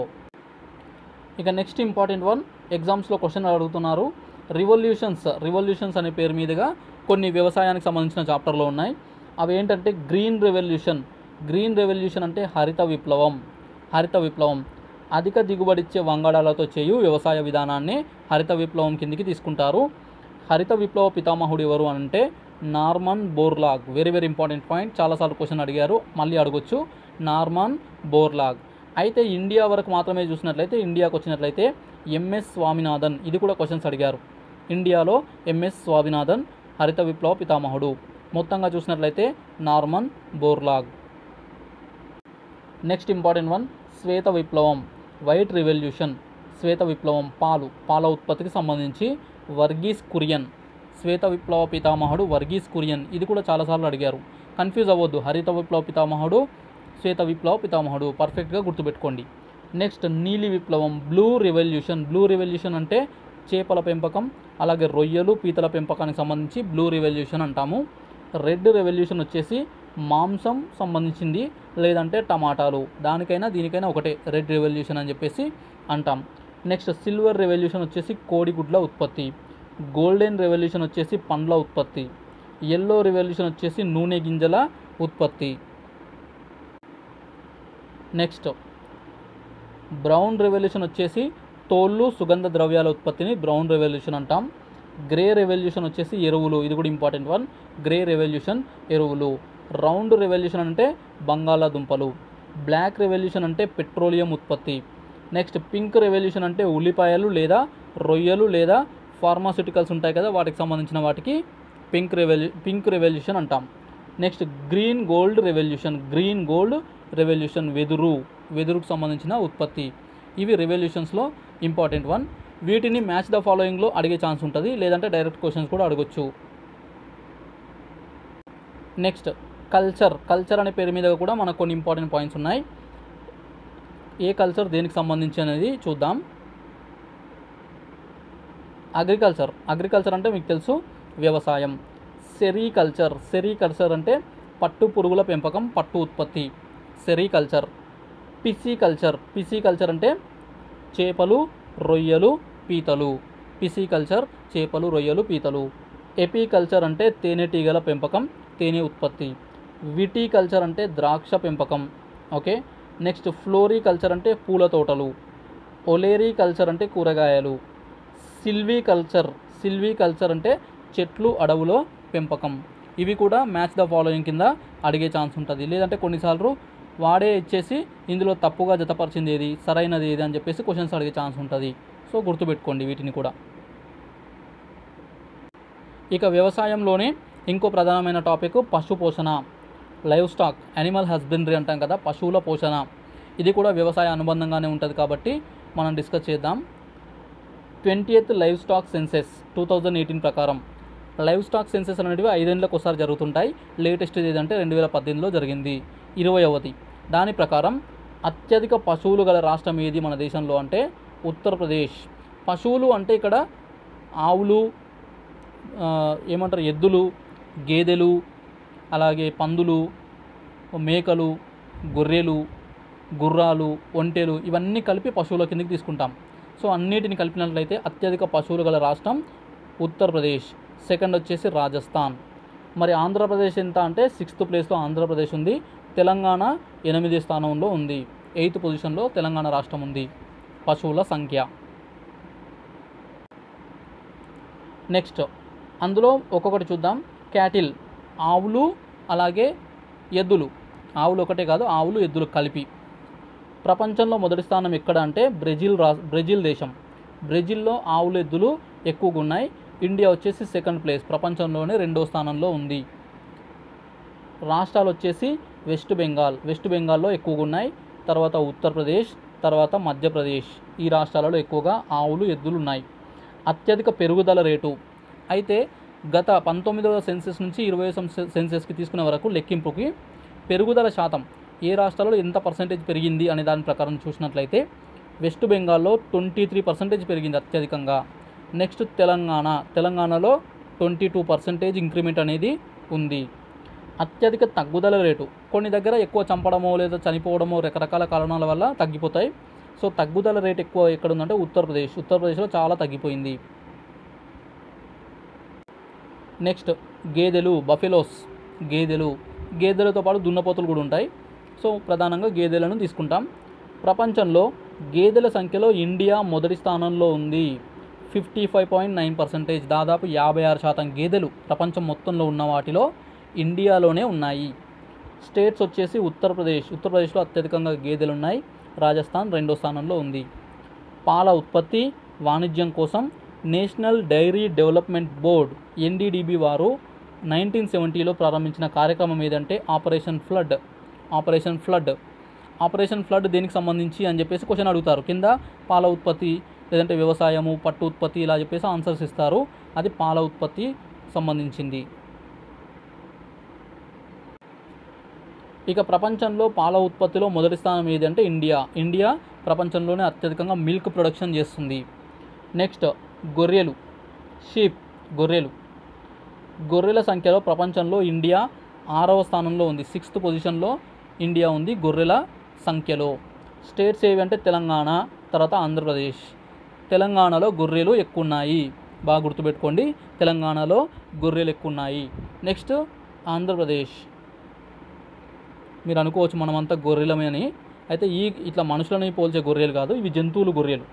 [SPEAKER 1] ఇక నెక్స్ట్ ఇంపార్టెంట్ వన్ ఎగ్జామ్స్లో క్వశ్చన్ అడుగుతున్నారు రివల్యూషన్స్ రివల్యూషన్స్ అనే పేరు మీదుగా కొన్ని వ్యవసాయానికి సంబంధించిన చాప్టర్లో ఉన్నాయి అవి ఏంటంటే గ్రీన్ రెవల్యూషన్ గ్రీన్ రెవల్యూషన్ అంటే హరిత విప్లవం హరిత విప్లవం అధిక దిగుబడిచ్చే వంగడాలతో చేయు వ్యవసాయ విధానాన్ని హరిత విప్లవం కిందికి తీసుకుంటారు హరిత విప్లవ పితామహుడు ఎవరు అంటే Norman Borlaug very very important point చాలాసార్లు క్వశ్చన్ అడిగారు మళ్ళీ అడగొచ్చు నార్మన్ బోర్లాగ్ అయితే ఇండియా వరకు మాత్రమే చూసినట్లయితే ఇండియాకు వచ్చినట్లయితే ఎంఎస్ స్వామినాథన్ ఇది కూడా క్వశ్చన్స్ అడిగారు ఇండియాలో ఎంఎస్ స్వామినాథన్ హరిత విప్లవ పితామహుడు మొత్తంగా చూసినట్లయితే Norman Borlaug next important one శ్వేత విప్లవం వైట్ రెవల్యూషన్ శ్వేత విప్లవం పాలు పాల ఉత్పత్తికి సంబంధించి వర్గీస్ కురియన్ శ్వేత విప్లవ పితామహుడు వర్గీస్ కురియన్ ఇది కూడా చాలాసార్లు అడిగారు కన్ఫ్యూజ్ అవ్వద్దు హరిత విప్లవ పితామహుడు శ్వేత విప్లవ పితామహుడు పర్ఫెక్ట్గా గుర్తుపెట్టుకోండి నెక్స్ట్ నీలి విప్లవం బ్లూ రెవల్యూషన్ బ్లూ రెవల్యూషన్ అంటే చేపల పెంపకం అలాగే రొయ్యలు పీతల పెంపకానికి సంబంధించి బ్లూ రెవల్యూషన్ అంటాము రెడ్ రెవల్యూషన్ వచ్చేసి మాంసం సంబంధించింది లేదంటే టమాటాలు దానికైనా దీనికైనా ఒకటే రెడ్ రెవల్యూషన్ అని చెప్పేసి అంటాం నెక్స్ట్ సిల్వర్ రెవల్యూషన్ వచ్చేసి కోడిగుడ్ల ఉత్పత్తి గోల్డెన్ రెవల్యూషన్ వచ్చేసి పండ్ల ఉత్పత్తి ఎల్లో రెవల్యూషన్ వచ్చేసి నూనె గింజల ఉత్పత్తి నెక్స్ట్ బ్రౌన్ రెవల్యూషన్ వచ్చేసి తోళ్ళు సుగంధ ద్రవ్యాల ఉత్పత్తిని బ్రౌన్ రెవల్యూషన్ అంటాం గ్రే రెవల్యూషన్ వచ్చేసి ఎరువులు ఇది కూడా ఇంపార్టెంట్ వన్ గ్రే రెవల్యూషన్ ఎరువులు రౌండ్ రెవల్యూషన్ అంటే బంగాళాదుంపలు బ్లాక్ రెవల్యూషన్ అంటే పెట్రోలియం ఉత్పత్తి నెక్స్ట్ పింక్ రెవల్యూషన్ అంటే ఉల్లిపాయలు లేదా రొయ్యలు లేదా ఫార్మాస్యూటికల్స్ ఉంటాయి కదా వాటికి సంబంధించిన వాటికి పింక్ రెవల్యూ పింక్ రెవల్యూషన్ అంటాం next green gold revolution green gold revolution వెదురు వెదురుకు సంబంధించిన ఉత్పత్తి ఇవి రెవల్యూషన్స్లో ఇంపార్టెంట్ వన్ వీటిని మ్యాచ్ ద ఫాలోయింగ్లో అడిగే ఛాన్స్ ఉంటుంది లేదంటే డైరెక్ట్ క్వశ్చన్స్ కూడా అడగొచ్చు నెక్స్ట్ కల్చర్ కల్చర్ అనే పేరు మీద కూడా మనకు కొన్ని ఇంపార్టెంట్ పాయింట్స్ ఉన్నాయి ఏ కల్చర్ దేనికి సంబంధించి అనేది చూద్దాం అగ్రికల్చర్ అగ్రికల్చర్ అంటే మీకు తెలుసు వ్యవసాయం సెరీకల్చర్ సెరీకల్చర్ అంటే పట్టు పురుగుల పెంపకం పట్టు ఉత్పత్తి సెరీకల్చర్ పిసికల్చర్ పిసికల్చర్ అంటే చేపలు రొయ్యలు పీతలు పిసికల్చర్ చేపలు రొయ్యలు పీతలు ఎపికల్చర్ అంటే తేనెటీగల పెంపకం తేనె ఉత్పత్తి విటికల్చర్ అంటే ద్రాక్ష పెంపకం ఓకే నెక్స్ట్ ఫ్లోరికల్చర్ అంటే పూల తోటలు ఒలేరీ కల్చర్ అంటే కూరగాయలు సిల్వీ కల్చర్ సిల్వీ కల్చర్ అంటే చెట్లు అడవులో పెంపకం ఇవి కూడా మ్యాచ్ ద ఫాలోయింగ్ కింద అడిగే ఛాన్స్ ఉంటుంది లేదంటే కొన్నిసార్లు వాడే ఇచ్చేసి ఇందులో తప్పుగా జతపరిచింది ఏది సరైనది ఏది అని చెప్పేసి క్వశ్చన్స్ అడిగే ఛాన్స్ ఉంటుంది సో గుర్తుపెట్టుకోండి వీటిని కూడా ఇక వ్యవసాయంలోనే ఇంకో ప్రధానమైన టాపిక్ పశు పోషణ లైవ్ స్టాక్ యానిమల్ హస్బెండరీ అంటాం కదా పశువుల పోషణ ఇది కూడా వ్యవసాయ అనుబంధంగానే ఉంటుంది కాబట్టి మనం డిస్కస్ చేద్దాం twenty eighth livestock census two thousand eighteen ప్రకారం లైవ్ స్టాక్ సెన్సెస్ అనేటివి ఐదేళ్ళకి ఒకసారి జరుగుతుంటాయి లేటెస్ట్ ఏదంటే రెండు వేల పద్దెనిమిదిలో జరిగింది ఇరవైవది దాని ప్రకారం అత్యధిక పశువులు గల రాష్ట్రం ఏది మన దేశంలో అంటే ఉత్తరప్రదేశ్ పశువులు అంటే ఇక్కడ ఆవులు ఆ, ఏమంటారు ఎద్దులు గేదెలు అలాగే పందులు మేకలు గొర్రెలు గుర్రాలు ఒంటెలు ఇవన్నీ కలిపి పశువుల కిందకి తీసుకుంటాం సో అన్నిటిని కలిపినట్లయితే అత్యధిక పశువులు గల రాష్ట్రం ఉత్తరప్రదేశ్ సెకండ్ వచ్చేసి రాజస్థాన్ మరి ఆంధ్రప్రదేశ్ ఎంత అంటే సిక్స్త్ ప్లేస్లో ఆంధ్రప్రదేశ్ ఉంది తెలంగాణ ఎనిమిది స్థానంలో ఉంది ఎయిత్ పొజిషన్లో తెలంగాణ రాష్ట్రం ఉంది పశువుల సంఖ్య నెక్స్ట్ అందులో ఒక్కొక్కటి చూద్దాం క్యాటిల్ ఆవులు అలాగే ఎద్దులు ఆవులు ఒకటే కాదు ఆవులు ఎద్దులు కలిపి ప్రపంచంలో మొదటి స్థానం ఎక్కడ అంటే బ్రెజిల్ రా బ్రెజిల్ దేశం బ్రెజిల్లో ఆవులు ఎద్దులు ఎక్కువగా ఉన్నాయి ఇండియా వచ్చేసి సెకండ్ ప్లేస్ ప్రపంచంలోనే రెండో స్థానంలో ఉంది రాష్ట్రాలు వచ్చేసి వెస్ట్ బెంగాల్ వెస్ట్ బెంగాల్లో ఎక్కువగా ఉన్నాయి తర్వాత ఉత్తరప్రదేశ్ తర్వాత మధ్యప్రదేశ్ ఈ రాష్ట్రాలలో ఎక్కువగా ఆవులు ఎద్దులు ఉన్నాయి అత్యధిక పెరుగుదల రేటు అయితే గత పంతొమ్మిదవ సెన్సెస్ నుంచి ఇరవై సెన్సెస్కి తీసుకునే వరకు లెక్కింపుకి పెరుగుదల శాతం ఏ రాష్ట్రాల్లో ఎంత పర్సెంటేజ్ పెరిగింది అనే దాని ప్రకారం చూసినట్లయితే వెస్ట్ బెంగాల్లో ట్వంటీ త్రీ పర్సెంటేజ్ పెరిగింది అత్యధికంగా నెక్స్ట్ తెలంగాణ తెలంగాణలో ట్వంటీ టూ పర్సెంటేజ్ ఇంక్రిమెంట్ అనేది ఉంది అత్యధిక తగ్గుదల రేటు కొన్ని దగ్గర ఎక్కువ చంపడమో లేదా చనిపోవడమో రకరకాల కారణాల వల్ల తగ్గిపోతాయి సో తగ్గుదల రేట్ ఎక్కువ ఎక్కడ ఉందంటే ఉత్తరప్రదేశ్ ఉత్తరప్రదేశ్లో చాలా తగ్గిపోయింది నెక్స్ట్ గేదెలు బఫెలోస్ గేదెలు గేదెలతో పాటు దున్నపోతులు కూడా ఉంటాయి సో ప్రధానంగా గేదెలను తీసుకుంటాం ప్రపంచంలో గేదెల సంఖ్యలో ఇండియా మొదటి స్థానంలో ఉంది fifty five point nine percentage దాదాపు యాభై ఆరు శాతం గేదెలు ప్రపంచం మొత్తంలో ఉన్న వాటిలో ఇండియాలోనే ఉన్నాయి స్టేట్స్ వచ్చేసి ఉత్తరప్రదేశ్ ఉత్తరప్రదేశ్లో అత్యధికంగా గేదెలు ఉన్నాయి రాజస్థాన్ రెండో స్థానంలో ఉంది పాల ఉత్పత్తి వాణిజ్యం కోసం National Dairy Development Board NDDB వారు నైన్టీన్ సెవెంటీలో ప్రారంభించిన కార్యక్రమం ఏదంటే Operation Flood Operation Flood Operation Flood దేనికి సంబంధించి అని చెప్పేసి క్వశ్చన్ అడుగుతారు కింద పాల ఉత్పత్తి లేదంటే వ్యవసాయము పట్టు ఉత్పత్తి ఇలా చెప్పేసి ఆన్సర్స్ ఇస్తారు అది పాల ఉత్పత్తి సంబంధించింది ఇక ప్రపంచంలో పాల ఉత్పత్తిలో మొదటి స్థానం ఏది అంటే ఇండియా ఇండియా ప్రపంచంలోనే అత్యధికంగా మిల్క్ ప్రొడక్షన్ చేస్తుంది నెక్స్ట్ గొర్రెలు షీప్ గొర్రెలు గొర్రెల సంఖ్యలో ప్రపంచంలో ఇండియా ఆరవ స్థానంలో ఉంది సిక్స్త్ పొజిషన్లో ఇండియా ఉంది గొర్రెల సంఖ్యలో స్టేట్స్ ఏవి అంటే తెలంగాణ తర్వాత ఆంధ్రప్రదేశ్ తెలంగాణలో గొర్రెలు ఎక్కువ ఉన్నాయి బాగా గుర్తుపెట్టుకోండి తెలంగాణలో గొర్రెలు ఎక్కువ ఉన్నాయి నెక్స్ట్ ఆంధ్రప్రదేశ్ మీరు అనుకోవచ్చు మనమంతా గొర్రెలమే అని అయితే ఈ ఇట్లా మనుషులని పోల్చే గొర్రెలు కాదు ఇవి జంతువులు గొర్రెలు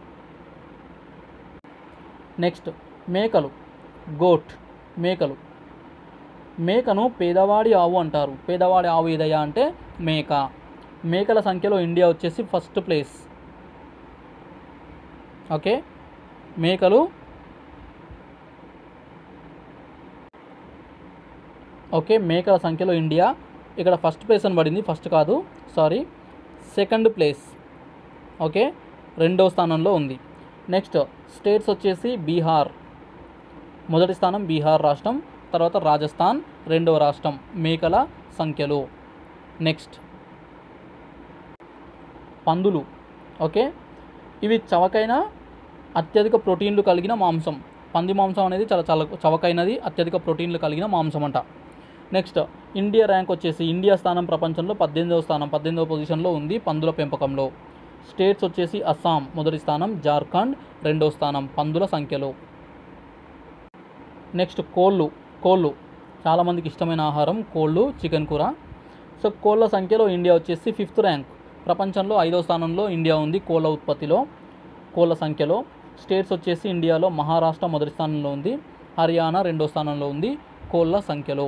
[SPEAKER 1] నెక్స్ట్ మేకలు గోట్ మేకలు మేకను పేదవాడి ఆవు అంటారు పేదవాడి ఆవు ఏదయ్యా అంటే మేక మేకల సంఖ్యలో ఇండియా వచ్చేసి ఫస్ట్ ప్లేస్ ఓకే మేకలు ఓకే మేకల సంఖ్యలో ఇండియా ఇక్కడ ఫస్ట్ ప్లేస్ అని పడింది ఫస్ట్ కాదు సారీ సెకండ్ ప్లేస్ ఓకే రెండో స్థానంలో ఉంది నెక్స్ట్ స్టేట్స్ వచ్చేసి బీహార్ మొదటి స్థానం బీహార్ రాష్ట్రం తర్వాత రాజస్థాన్ రెండవ రాష్ట్రం మేకల సంఖ్యలో నెక్స్ట్ పందులు ఓకే ఇవి చవకైన అత్యధిక ప్రోటీన్లు కలిగిన మాంసం పంది మాంసం అనేది చాలా చాలా చవకైనది అత్యధిక ప్రోటీన్లు కలిగిన మాంసం అంట నెక్స్ట్ ఇండియా ర్యాంక్ వచ్చేసి ఇండియా స్థానం ప్రపంచంలో పద్దెనిమిదవ స్థానం పద్దెనిమిదవ పొజిషన్లో ఉంది పందుల పెంపకంలో స్టేట్స్ వచ్చేసి అస్సాం మొదటి స్థానం జార్ఖండ్ రెండవ స్థానం పందుల సంఖ్యలో నెక్స్ట్ కోళ్ళు కోళ్ళు చాలామందికి ఇష్టమైన ఆహారం కోళ్ళు చికెన్ కూర సో కోళ్ళ సంఖ్యలో ఇండియా వచ్చేసి ఫిఫ్త్ ర్యాంక్ ప్రపంచంలో ఐదో స్థానంలో ఇండియా ఉంది కోళ్ళ ఉత్పత్తిలో కోళ్ళ సంఖ్యలో స్టేట్స్ వచ్చేసి ఇండియాలో మహారాష్ట్ర మొదటి స్థానంలో ఉంది హర్యానా రెండో స్థానంలో ఉంది కోళ్ళ సంఖ్యలో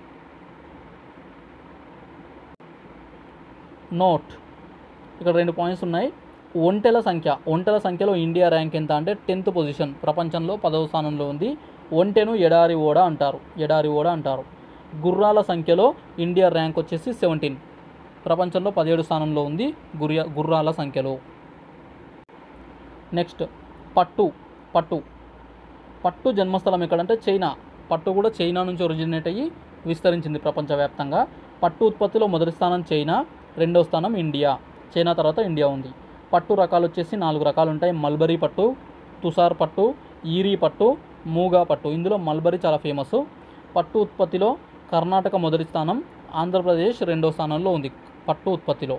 [SPEAKER 1] నోట్ ఇక్కడ రెండు పాయింట్స్ ఉన్నాయి ఒంటెల సంఖ్య ఒంటెల సంఖ్యలో ఇండియా ర్యాంక్ ఎంత అంటే టెన్త్ పొజిషన్ ప్రపంచంలో పదవ స్థానంలో ఉంది ఒంటెను ఎడారి ఓడ అంటారు ఎడారి ఓడ అంటారు గుర్రాల సంఖ్యలో ఇండియా ర్యాంక్ వచ్చేసి సెవెంటీన్ ప్రపంచంలో పదిహేడు స్థానంలో ఉంది గుర్య గుర్రాల సంఖ్యలో నెక్స్ట్ పట్టు పట్టు పట్టు జన్మస్థలం ఎక్కడంటే చైనా పట్టు కూడా చైనా నుంచి ఒరిజినేట్ అయ్యి విస్తరించింది ప్రపంచవ్యాప్తంగా పట్టు ఉత్పత్తిలో మొదటి స్థానం చైనా రెండో స్థానం ఇండియా చైనా తర్వాత ఇండియా ఉంది పట్టు రకాలు వచ్చేసి నాలుగు రకాలు ఉంటాయి మల్బరీ పట్టు తుషార్ పట్టు ఈరీ పట్టు మూగా పట్టు ఇందులో మల్బరీ చాలా ఫేమస్ పట్టు ఉత్పత్తిలో కర్ణాటక మొదటి స్థానం ఆంధ్రప్రదేశ్ రెండో స్థానంలో ఉంది పట్టు ఉత్పత్తిలో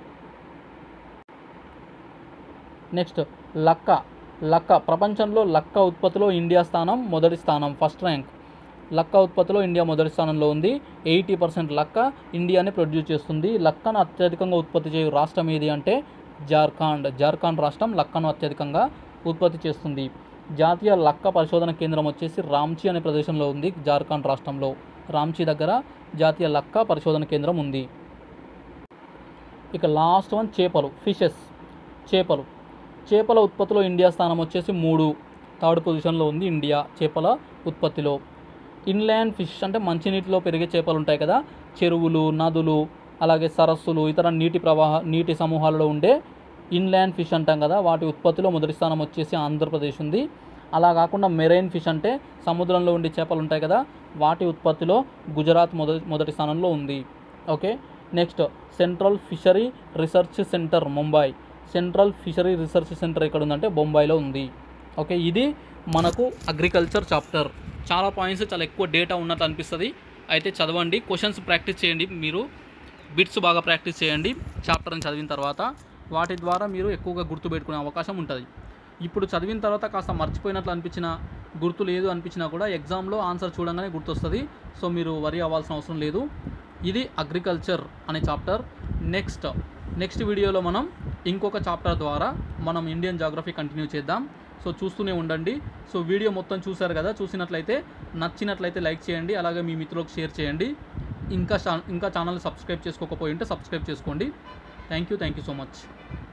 [SPEAKER 1] నెక్స్ట్ లక్క లక్క ప్రపంచంలో లక్క ఉత్పత్తిలో ఇండియా స్థానం మొదటి స్థానం ఫస్ట్ ర్యాంక్ లక్క ఉత్పత్తిలో ఇండియా మొదటి స్థానంలో ఉంది ఎయిటీ పర్సెంట్ లక్క ఇండియానే ప్రొడ్యూస్ చేస్తుంది లక్కను అత్యధికంగా ఉత్పత్తి చేయు రాష్ట్రం ఏది అంటే జార్ఖండ్ జార్ఖండ్ రాష్ట్రం లక్కను అత్యధికంగా ఉత్పత్తి చేస్తుంది జాతీయ లక్క పరిశోధన కేంద్రం వచ్చేసి రాంచీ అనే ప్రదేశంలో ఉంది జార్ఖండ్ రాష్ట్రంలో రాంచీ దగ్గర జాతీయ లక్క పరిశోధన కేంద్రం ఉంది ఇక లాస్ట్ వన్ చేపలు ఫిషెస్ చేపలు చేపల ఉత్పత్తిలో ఇండియా స్థానం వచ్చేసి మూడు థర్డ్ పొజిషన్లో ఉంది ఇండియా చేపల ఉత్పత్తిలో ఇన్లాండ్ ఫిష్ అంటే మంచినీటిలో పెరిగే చేపలు ఉంటాయి కదా చెరువులు నదులు అలాగే సరస్సులు ఇతర నీటి ప్రవాహ నీటి సమూహాలలో ఉండే ఇన్లాండ్ ఫిష్ అంటాం కదా వాటి ఉత్పత్తిలో మొదటి స్థానం వచ్చేసి ఆంధ్రప్రదేశ్ ఉంది అలా కాకుండా మెరైన్ ఫిష్ అంటే సముద్రంలో ఉండే చేపలు ఉంటాయి కదా వాటి ఉత్పత్తిలో గుజరాత్ మొదటి మొదటి స్థానంలో ఉంది okay next central fishery research centre Mumbai central fishery research centre ఎక్కడ ఉందంటే బొంబాయిలో ఉంది ఓకే ఇది మనకు అగ్రికల్చర్ చాప్టర్ చాలా పాయింట్స్ చాలా ఎక్కువ డేటా ఉన్నట్టు అనిపిస్తుంది అయితే చదవండి క్వశ్చన్స్ ప్రాక్టీస్ చేయండి మీరు బిట్స్ బాగా ప్రాక్టీస్ చేయండి చాప్టర్ని చదివిన తర్వాత వాటి ద్వారా మీరు ఎక్కువగా గుర్తుపెట్టుకునే అవకాశం ఉంటుంది ఇప్పుడు చదివిన తర్వాత కాస్త మర్చిపోయినట్లు అనిపించిన గుర్తు లేదు అనిపించినా కూడా ఎగ్జామ్లో ఆన్సర్ చూడంగానే గుర్తొస్తుంది సో మీరు వరి అవ్వాల్సిన అవసరం లేదు ఇది అగ్రికల్చర్ అనే చాప్టర్ నెక్స్ట్ నెక్స్ట్ వీడియోలో మనం ఇంకొక చాప్టర్ ద్వారా మనం ఇండియన్ జాగ్రఫీ కంటిన్యూ చేద్దాం సో చూస్తూనే ఉండండి సో వీడియో మొత్తం చూశారు కదా చూసినట్లయితే నచ్చినట్లయితే లైక్ చేయండి అలాగే మీ మిత్రులకు షేర్ చేయండి ఇంకా ఛా- ఇంకా ఛానల్ సబ్స్క్రైబ్ చేసుకోకపోయి ఉంటే సబ్స్క్రైబ్ చేసుకోండి thank you thank you so much